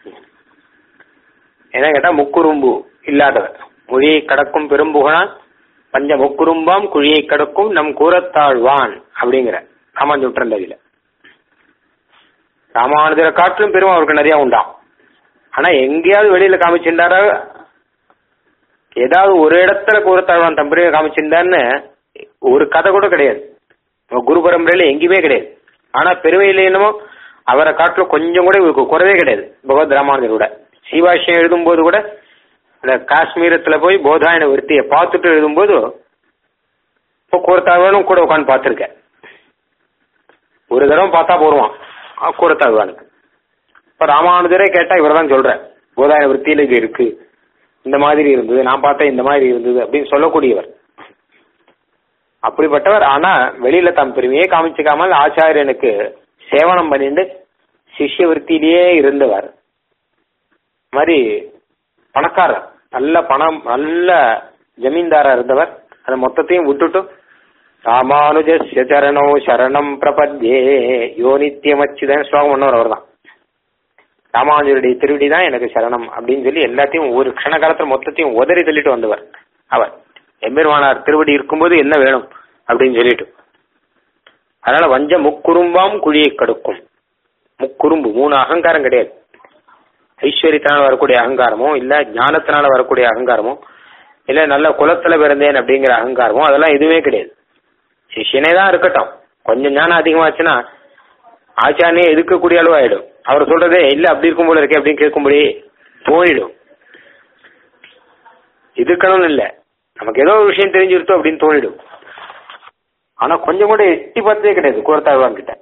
என்ன கேட்டா முக்குறும்பு இல்லாதவர் மொழியை கடக்கும் பெரும்புகழான் பஞ்ச முக்குறும்பாம் குழியை கடக்கும் நம் கூரத்தாழ்வான் அப்படிங்கிற ராமானுஜ ராமானுஜரை காட்டிலும் பெரும் அவருக்கு நிறைய உண்டாம் ஆனா எங்கேயாவது வெளியில காமிச்சிருந்தாரா ஏதாவது ஒரு இடத்துல கூரத்தாழ்வான் தம்பரிய காமிச்சிருந்தான்னு ஒரு கதை கூட கிடையாது குரு பரம்பரையில எங்கேயுமே கிடையாது ஆனா பெருமையில என்னமோ அவரை காட்டிலும் கொஞ்சம் கூட இவருக்கு குறவே கிடையாது பகவத் ராமானுஜரோட சீவாஷ்யம் எழுதும்போது கூட அந்த காஷ்மீரத்துல போய் போதாயன விருத்தியை பார்த்துட்டு எழுதும்போது இப்போ கூரத்தாழ்வானும் கூட உட்காந்து பார்த்துருக்கேன் ஒரு தடவை பார்த்தா போடுவான் கூரத்தாழ்வானுக்கு இப்ப ராமானுஜரே கேட்டா இவர் தான் சொல்ற போதாயன விருத்தியில இது இருக்கு இந்த மாதிரி இருந்தது நான் பார்த்தேன் இந்த மாதிரி இருந்தது அப்படின்னு சொல்லக்கூடியவர் அப்படிப்பட்டவர் ஆனா வெளியில தம் பெருமையே காமிச்சுக்காமல் ஆச்சாரியனுக்கு சேவனம் பண்ணிட்டு சிஷ்ய விற்த்தியிலேயே இருந்தவர் மாதிரி பணக்காரர் நல்ல பணம் நல்ல ஜமீன்தாரா இருந்தவர் அதை மொத்தத்தையும் விட்டுட்டு ராமானுஜஸ்ய சரணோ சரணம் பிரபத்யே யோ நித்தியமச்சிதன் ஸ்லோகம் பண்ணவர் அவர் தான் ராமானுஜருடைய திருவடி தான் எனக்கு சரணம் அப்படின்னு சொல்லி எல்லாத்தையும் ஒரு க்ஷண காலத்துல மொத்தத்தையும் உதறி தள்ளிட்டு வந்தவர் அவர் எம்பெருமானார் திருவடி இருக்கும்போது என்ன வேணும் அப்படின்னு சொல்லிட்டு அதனால வஞ்ச முக்குறும்பாம் குழியை கடுக்கும் முக்குறும்பு மூணு அகங்காரம் கிடையாது ஐஸ்வர்யத்தினால வரக்கூடிய அகங்காரமோ இல்ல ஞானத்தினால வரக்கூடிய அகங்காரமோ இல்ல நல்ல குலத்துல பிறந்தேன் அப்படிங்கிற அகங்காரமோ அதெல்லாம் எதுவுமே கிடையாது சிஷியனே தான் இருக்கட்டும் கொஞ்சம் ஞானம் அதிகமாச்சுன்னா ஆச்சாரியே எதுக்கக்கூடிய அளவு ஆயிடும் அவர் சொல்றதே இல்ல அப்படி இருக்கும் போல இருக்கே அப்படின்னு கேட்கும்படி தோணிடும் இதுக்கணும் இல்ல நமக்கு ஏதோ ஒரு விஷயம் தெரிஞ்சிருத்தோம் அப்படின்னு தோணிடும் ஆனா கொஞ்சம் கூட எட்டி பார்த்ததே கிடையாது கூரத்தாழ்வான் கிட்ட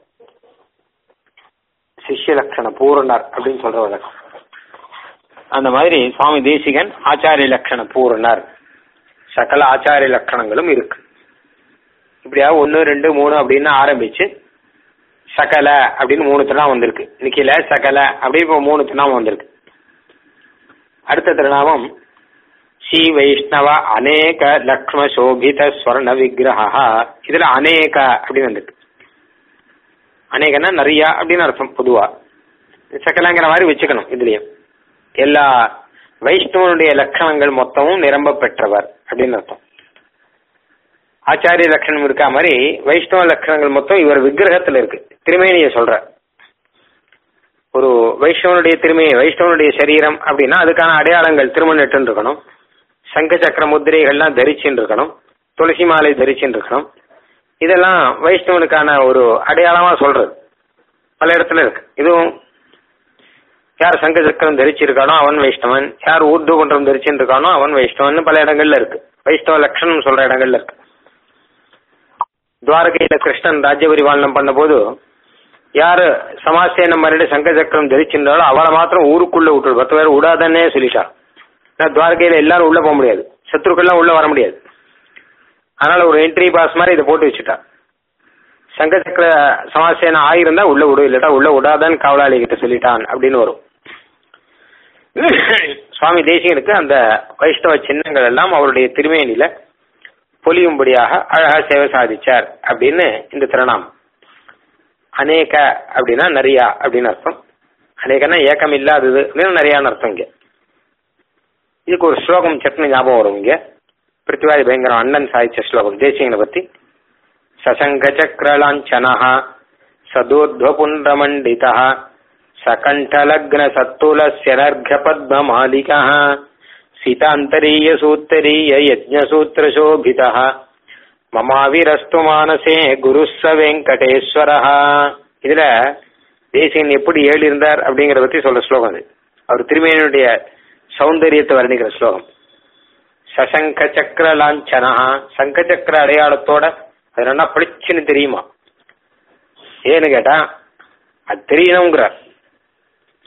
சிஷ்ய லட்சண பூரணர் அப்படின்னு சொல்ற வழக்கம் அந்த மாதிரி சுவாமி தேசிகன் ஆச்சாரிய லட்சண பூரணர் சகல ஆச்சாரிய லட்சணங்களும் இருக்கு இப்படியா ஒன்னு ரெண்டு மூணு அப்படின்னு ஆரம்பிச்சு சகல அப்படின்னு மூணு திருநாமம் வந்திருக்கு நிக்கில சகல அப்படி இப்போ மூணு திருநாமம் வந்திருக்கு அடுத்த திருநாமம் ஸ்ரீ வைஷ்ணவ அநேக லக்ஷ்ம சோபித ஸ்வர்ண விக்கிரகா இதுல அநேக அப்படின்னு வந்திருக்கு அநேகன்னா நிறைய அப்படின்னு அர்த்தம் பொதுவா சகலங்கிற மாதிரி வச்சுக்கணும் இதுலயும் எல்லா வைஷ்ணவனுடைய லட்சணங்கள் மொத்தமும் நிரம்ப பெற்றவர் அப்படின்னு அர்த்தம் ஆச்சாரிய லட்சணம் இருக்கா மாதிரி வைஷ்ணவ லட்சணங்கள் மொத்தம் இவர் விக்கிரகத்துல இருக்கு திருமேனிய சொல்ற ஒரு வைஷ்ணவனுடைய திருமையை வைஷ்ணவனுடைய சரீரம் அப்படின்னா அதுக்கான அடையாளங்கள் திருமணட்டு இருக்கணும் சங்க சக்கர முத்திரைகள்லாம் தரிச்சுன்னு இருக்கணும் துளசி மாலை தரிச்சுன்னு இருக்கணும் இதெல்லாம் வைஷ்ணவனுக்கான ஒரு அடையாளமா சொல்றது பல இடத்துல இருக்கு இதுவும் யார் சங்க சக்கரம் தரிச்சிருக்கானோ அவன் வைஷ்ணவன் யார் ஊர்து குன்றம் தரிச்சுன்னு இருக்கானோ அவன் வைஷ்ணவன் பல இடங்கள்ல இருக்கு வைஷ்ணவ லட்சணம் சொல்ற இடங்கள்ல இருக்கு துவாரகையில கிருஷ்ணன் ராஜ்ய பரிபாலனம் பண்ண போது யாரு சமாசேனம் பண்ணிட்டு சங்க சக்கரம் தரிச்சிருந்தாலும் அவளை மாத்திரம் ஊருக்குள்ள விட்டுரு பத்து பேர் விடாதன்னே சொல்லிட்டார் துவாரகையில எல்லாரும் உள்ள போக முடியாது சத்ருக்கெல்லாம் உள்ள வர முடியாது அதனால ஒரு என்ட்ரி பாஸ் மாதிரி இதை போட்டு வச்சுட்டா சங்க சக்கர சமாசேனம் ஆயிருந்தா உள்ள விடு இல்லாட்டா உள்ள விடாதன்னு காவலாளி கிட்ட சொல்லிட்டான் அப்படின்னு வரும் சுவாமி தேசிகனுக்கு அந்த வைஷ்ணவ சின்னங்கள் எல்லாம் அவருடைய திருமேனில பொலியும்படியாக அழகா சேவை சாதிச்சார் அப்படின்னு இந்த திருநாமம் அநேக அப்படின்னா நிறையா அப்படின்னு அர்த்தம் அநேகன்னா ஏக்கம் இல்லாதது அப்படின்னு நிறையான்னு அர்த்தம் இங்க இதுக்கு ஒரு ஸ்லோகம் சட்னி ஞாபகம் வரும் இங்க பிருத்திவாதி பயங்கரம் அண்ணன் சாதிச்ச ஸ்லோகம் தேசியங்களை பத்தி சசங்க சக்கரலாஞ்சனா சதூர்ಧ್ವபுண்டமண்டிதா சகண்டலக்ன சத்துலஸ்ய நர்க பத்மமாலிகா सीतान्तरीयसूत्तरीय यज्ञसूत्रशोभितः மமாவிரஸ்து மானசே குரு ச வெங்கடேஸ்வரஹ இதுல தேசியன் எப்படி ஏழு இருந்தார் அப்படிங்கறத பத்தி சொல்ற ஸ்லோகம் அது அவர் திருமேனியுடைய சௌந்தரியத்தை வர்ணிக்கிற ஸ்லோகம் சசங்க சக்கர லாஞ்சனா சங்க சக்கர அடையாளத்தோட அது நல்லா பளிச்சுன்னு தெரியுமா ஏன்னு கேட்டா அது தெரியணுங்கிறார்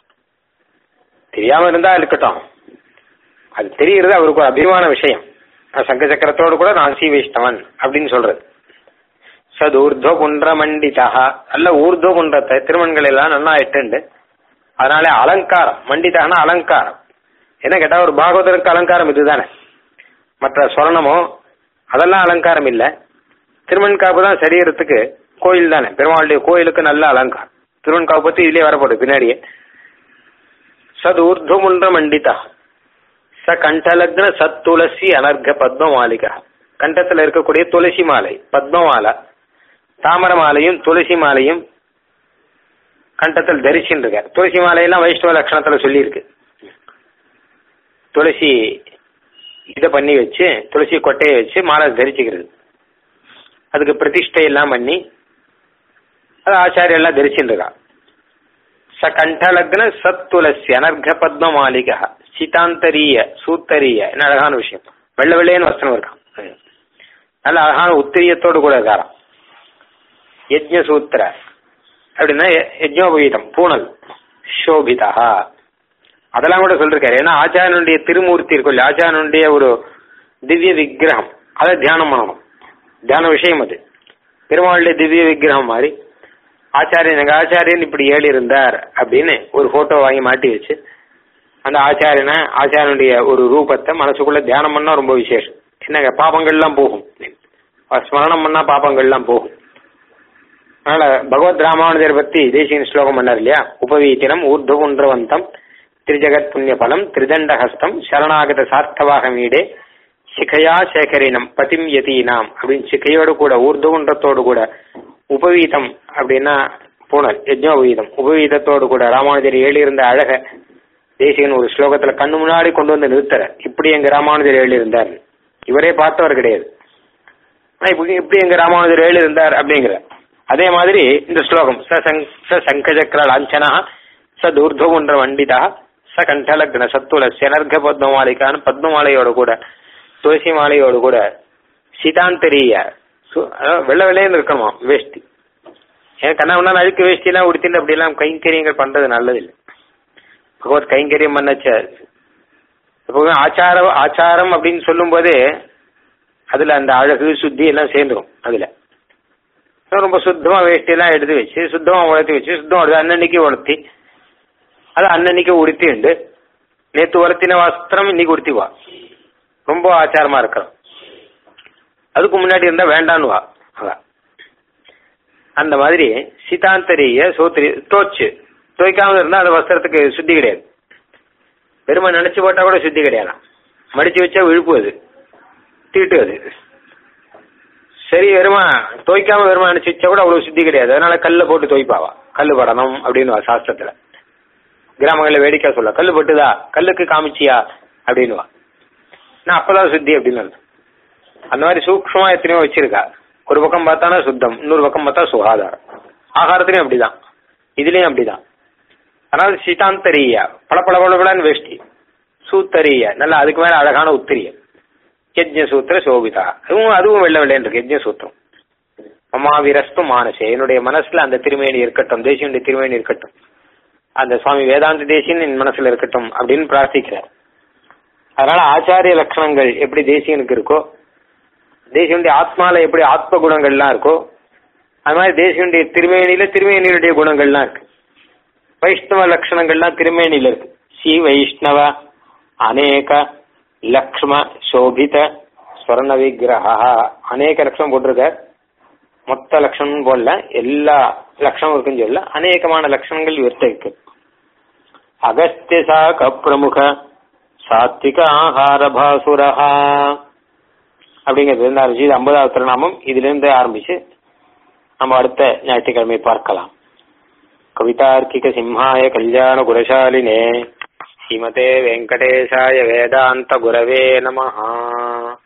தெரியாம இருந்தா இருக்கட்டும் அது தெரிகிறது அவருக்கு ஒரு அபிமான விஷயம் சங்க சக்கரத்தோடு கூட நான் ஸ்ரீ வைஷ்ணவன் அப்படின்னு சொல்றது சது ஊர்துவ குன்ற மண்டிதா நல்ல ஊர்துவ குன்றத்தை திருமண்கள் எல்லாம் நல்லா எட்டுண்டு அதனால அலங்காரம் மண்டிதானா அலங்காரம் என்ன கேட்டா ஒரு பாகவதருக்கு அலங்காரம் இதுதானே மற்ற சொர்ணமோ அதெல்லாம் அலங்காரம் இல்ல திருமண்காப்பு தான் சரீரத்துக்கு கோயில் தானே பெருமாளுடைய கோயிலுக்கு நல்ல அலங்காரம் திருவன்காப்பு பத்தி இதுலயே வரப்போகுது பின்னாடியே சது ஊர்துவமுன்ற மண்டிதா ச கண்டலக்ன சத் துளசி அனர்க பத்ம மாலிகா கண்டத்துல இருக்கக்கூடிய துளசி மாலை பத்ம மாலை தாமர மாலையும் துளசி மாலையும் கண்டத்தில் தரிசின்னு இருக்கார் துளசி மாலையெல்லாம் வைஷ்ணவ லட்சணத்துல சொல்லியிருக்கு துளசி இதை பண்ணி வச்சு துளசி கொட்டையை வச்சு மாலை தரிச்சுக்கிறது அதுக்கு பிரதிஷ்டை எல்லாம் பண்ணி அது ஆச்சாரிய எல்லாம் தரிச்சுட்டு இருக்கா ச கண்டலக்ன சத் துளசி அனர்க பத்ம மாலிகா சிதாந்தரிய சூத்தரிய என்ன அழகான விஷயம் வெள்ளை வெள்ளையன்னு வசனம் இருக்கான் நல்ல அழகான உத்திரியத்தோடு கூட இருக்காராம் யஜ்ஞ சூத்திர அப்படின்னா யஜ்ஞோபவீதம் பூனல் சோபிதா அதெல்லாம் கூட சொல்லிருக்காரு ஏன்னா ஆச்சாரனுடைய திருமூர்த்தி இருக்கும் இல்லையா ஆச்சாரனுடைய ஒரு திவ்ய விக்கிரகம் அதை தியானம் பண்ணணும் தியான விஷயம் அது பெருமாளுடைய திவ்ய விக்கிரகம் மாதிரி ஆச்சாரியன் எங்க ஆச்சாரியன் இப்படி ஏழு இருந்தார் அப்படின்னு ஒரு போட்டோ வாங்கி மாட்டி வச்சு அந்த ஆச்சாரியனை ஆச்சாரனுடைய ஒரு ரூபத்தை மனசுக்குள்ள தியானம் பண்ணா ரொம்ப விசேஷம் என்னங்க பாபங்கள்லாம் போகும் ஸ்மரணம் பண்ணா பாபங்கள்லாம் போகும் அதனால பகவத் ராமானுஜர் பத்தி தேசியன் ஸ்லோகம் பண்ணார் இல்லையா உபவீத்தினம் ஊர்துகுன்றவந்தம் திரிஜகத் புண்ணிய பலம் திரிதண்டஹஸ்தம் சரணாகத சார்த்தவாக மீடே சிகையா சேகரினம் பதிம் யதீனாம் அப்படின்னு சிகையோடு கூட ஊர்துகுன்றத்தோடு கூட உபவீதம் அப்படின்னா பூனல் யஜ்னோபவீதம் உபவீதத்தோடு கூட ராமானுஜர் எழுதியிருந்த அழக தேசிகன் ஒரு ஸ்லோகத்துல கண்ணு முன்னாடி கொண்டு வந்து நிறுத்துற இப்படி எங்க ராமானுஜர் எழுதியிருந்தார் இவரே பார்த்தவர் கிடையாது ஆனா இப்படி இப்படி எங்க ராமானுஜர் எழுதியிருந்தார் அப்படிங்கிற அதே மாதிரி இந்த ஸ்லோகம் ச சங் ச சங்கச்சக்கர லாஞ்சனா ச தூர்துகுன்ற வண்டிதா ச கண்டலக்ன சத்துல செனர்க பத்மமாலிக்கான பத்மமாலையோட கூட துளசி மாலையோடு கூட சிதாந்தரிய சு- அதாவது வெள்ளை வெள்ளையன்னு இருக்கணுமா வேஷ்டி ஏன் கண்ணா ஒன்னா அழுக்கு வேஷ்டிலாம் உடுத்திட்டு அப்படிலாம் கைங்கரியங்கள் பண்றது நல்லதில்லை பகவத் கைங்கரியம் பண்ணச்ச எப்பவுமே ஆச்சார ஆச்சாரம் அப்படின்னு சொல்லும்போதே அதுல அந்த அழகு சுத்தி எல்லாம் சேர்ந்துரும் அதுல ரொம்ப சுத்தமா வேஷ்டியெல்லாம் எடுத்து வச்சு சுத்தமா உலர்த்தி வச்சு சுத்தமா அது அன்னன்னைக்கு உலர்த்தி அது அன்னன்னைக்கு உடுத்தி உண்டு நேத்து உலர்த்தின வஸ்திரம் இன்னைக்கு உடுத்திவா ரொம்ப ஆச்சாரமா இருக்கிறோம் அதுக்கு முன்னாடி இருந்தா வேண்டான்னு வா அதான் அந்த மாதிரி சீதாந்தரிய சோத்திரி தோச்சு துவைக்காம இருந்தா அந்த வஸ்திரத்துக்கு சுத்தி கிடையாது பெருமை நினைச்சு போட்டா கூட சுத்தி கிடையாதாம் மடிச்சு வச்சா விழுப்பு அது தீட்டு அது சரி வெறுமா துவைக்காம வெறுமா நினைச்சு வச்சா கூட அவ்வளவு சுத்தி கிடையாது அதனால கல்ல போட்டு துவைப்பாவா கல்லு படணும் அப்படின்னு சாஸ்திரத்துல கிராமங்கள்ல வேடிக்கை சொல்ல கல்லு பட்டுதா கல்லுக்கு காமிச்சியா அப்படின்னுவா நான் அப்பதான் சுத்தி அப்படின்னு அர்த்தம். அந்த மாதிரி சூக்ஷ்மமா எத்தனையோ வச்சிருக்கா ஒரு பக்கம் பார்த்தானா சுத்தம் இன்னொரு பக்கம் பார்த்தா சுகாதாரம் ஆகாரத்திலையும் அப்படிதான் இதுலயும் அப்படிதான் அதனால சீதாந்தரிய பளபள பளபளன்னு வேஷ்டி சூத்தரிய நல்ல அதுக்கு மேல அழகான உத்திரிய யஜ்ஞ சூத்திர சோபிதா அதுவும் அதுவும் வெள்ளை வெள்ளைன்னு இருக்கு யஜ்ஞ சூத்திரம் அம்மாவிரஸ்து மானசே என்னுடைய மனசுல அந்த திருமேனி இருக்கட்டும் தேசியனுடைய திருமேனி இருக்கட்டும் அந்த சுவாமி வேதாந்த தேசியன் என் மனசுல இருக்கட்டும் அப்படின்னு பிரார்த்திக்கிறார் அதனால ஆச்சாரிய லட்சணங்கள் எப்படி தேசியனுக்கு இருக்கோ தேசியனுடைய ஆத்மால எப்படி ஆத்ம குணங்கள்லாம் இருக்கோ அது மாதிரி தேசியனுடைய திருமேனியில திருமேனியுடைய குணங்கள்லாம் இருக்கு வைஷ்ணவ லட்சணங்கள்லாம் திருமேனியில இருக்கு ஸ்ரீ வைஷ்ணவ அநேக லக்ஷ்ம சோபித ஸ்வர்ண விக்கிரகா அநேக லட்சணம் போட்டிருக்க மொத்த லட்சணம் போடல எல்லா லட்சணம் இருக்குன்னு சொல்ல அநேகமான லட்சணங்கள் இவர்கிட்ட இருக்கு அகஸ்திய சாக பிரமுக சாத்விக ஆகார பாசுரஹா அப்படிங்கிறது வந்து ஆரம்பிச்சு இது ஐம்பதாவது திருநாமம் இதுல இருந்து ஆரம்பிச்சு நம்ம அடுத்த ஞாயிற்றுக்கிழமை பார்க்கலாம் கவிதார்க்கிக சிம்ஹாய கல்யாண குரசாலினே ஸ்ரீமதே வெங்கடேசாய வேதாந்த குரவே நமஹா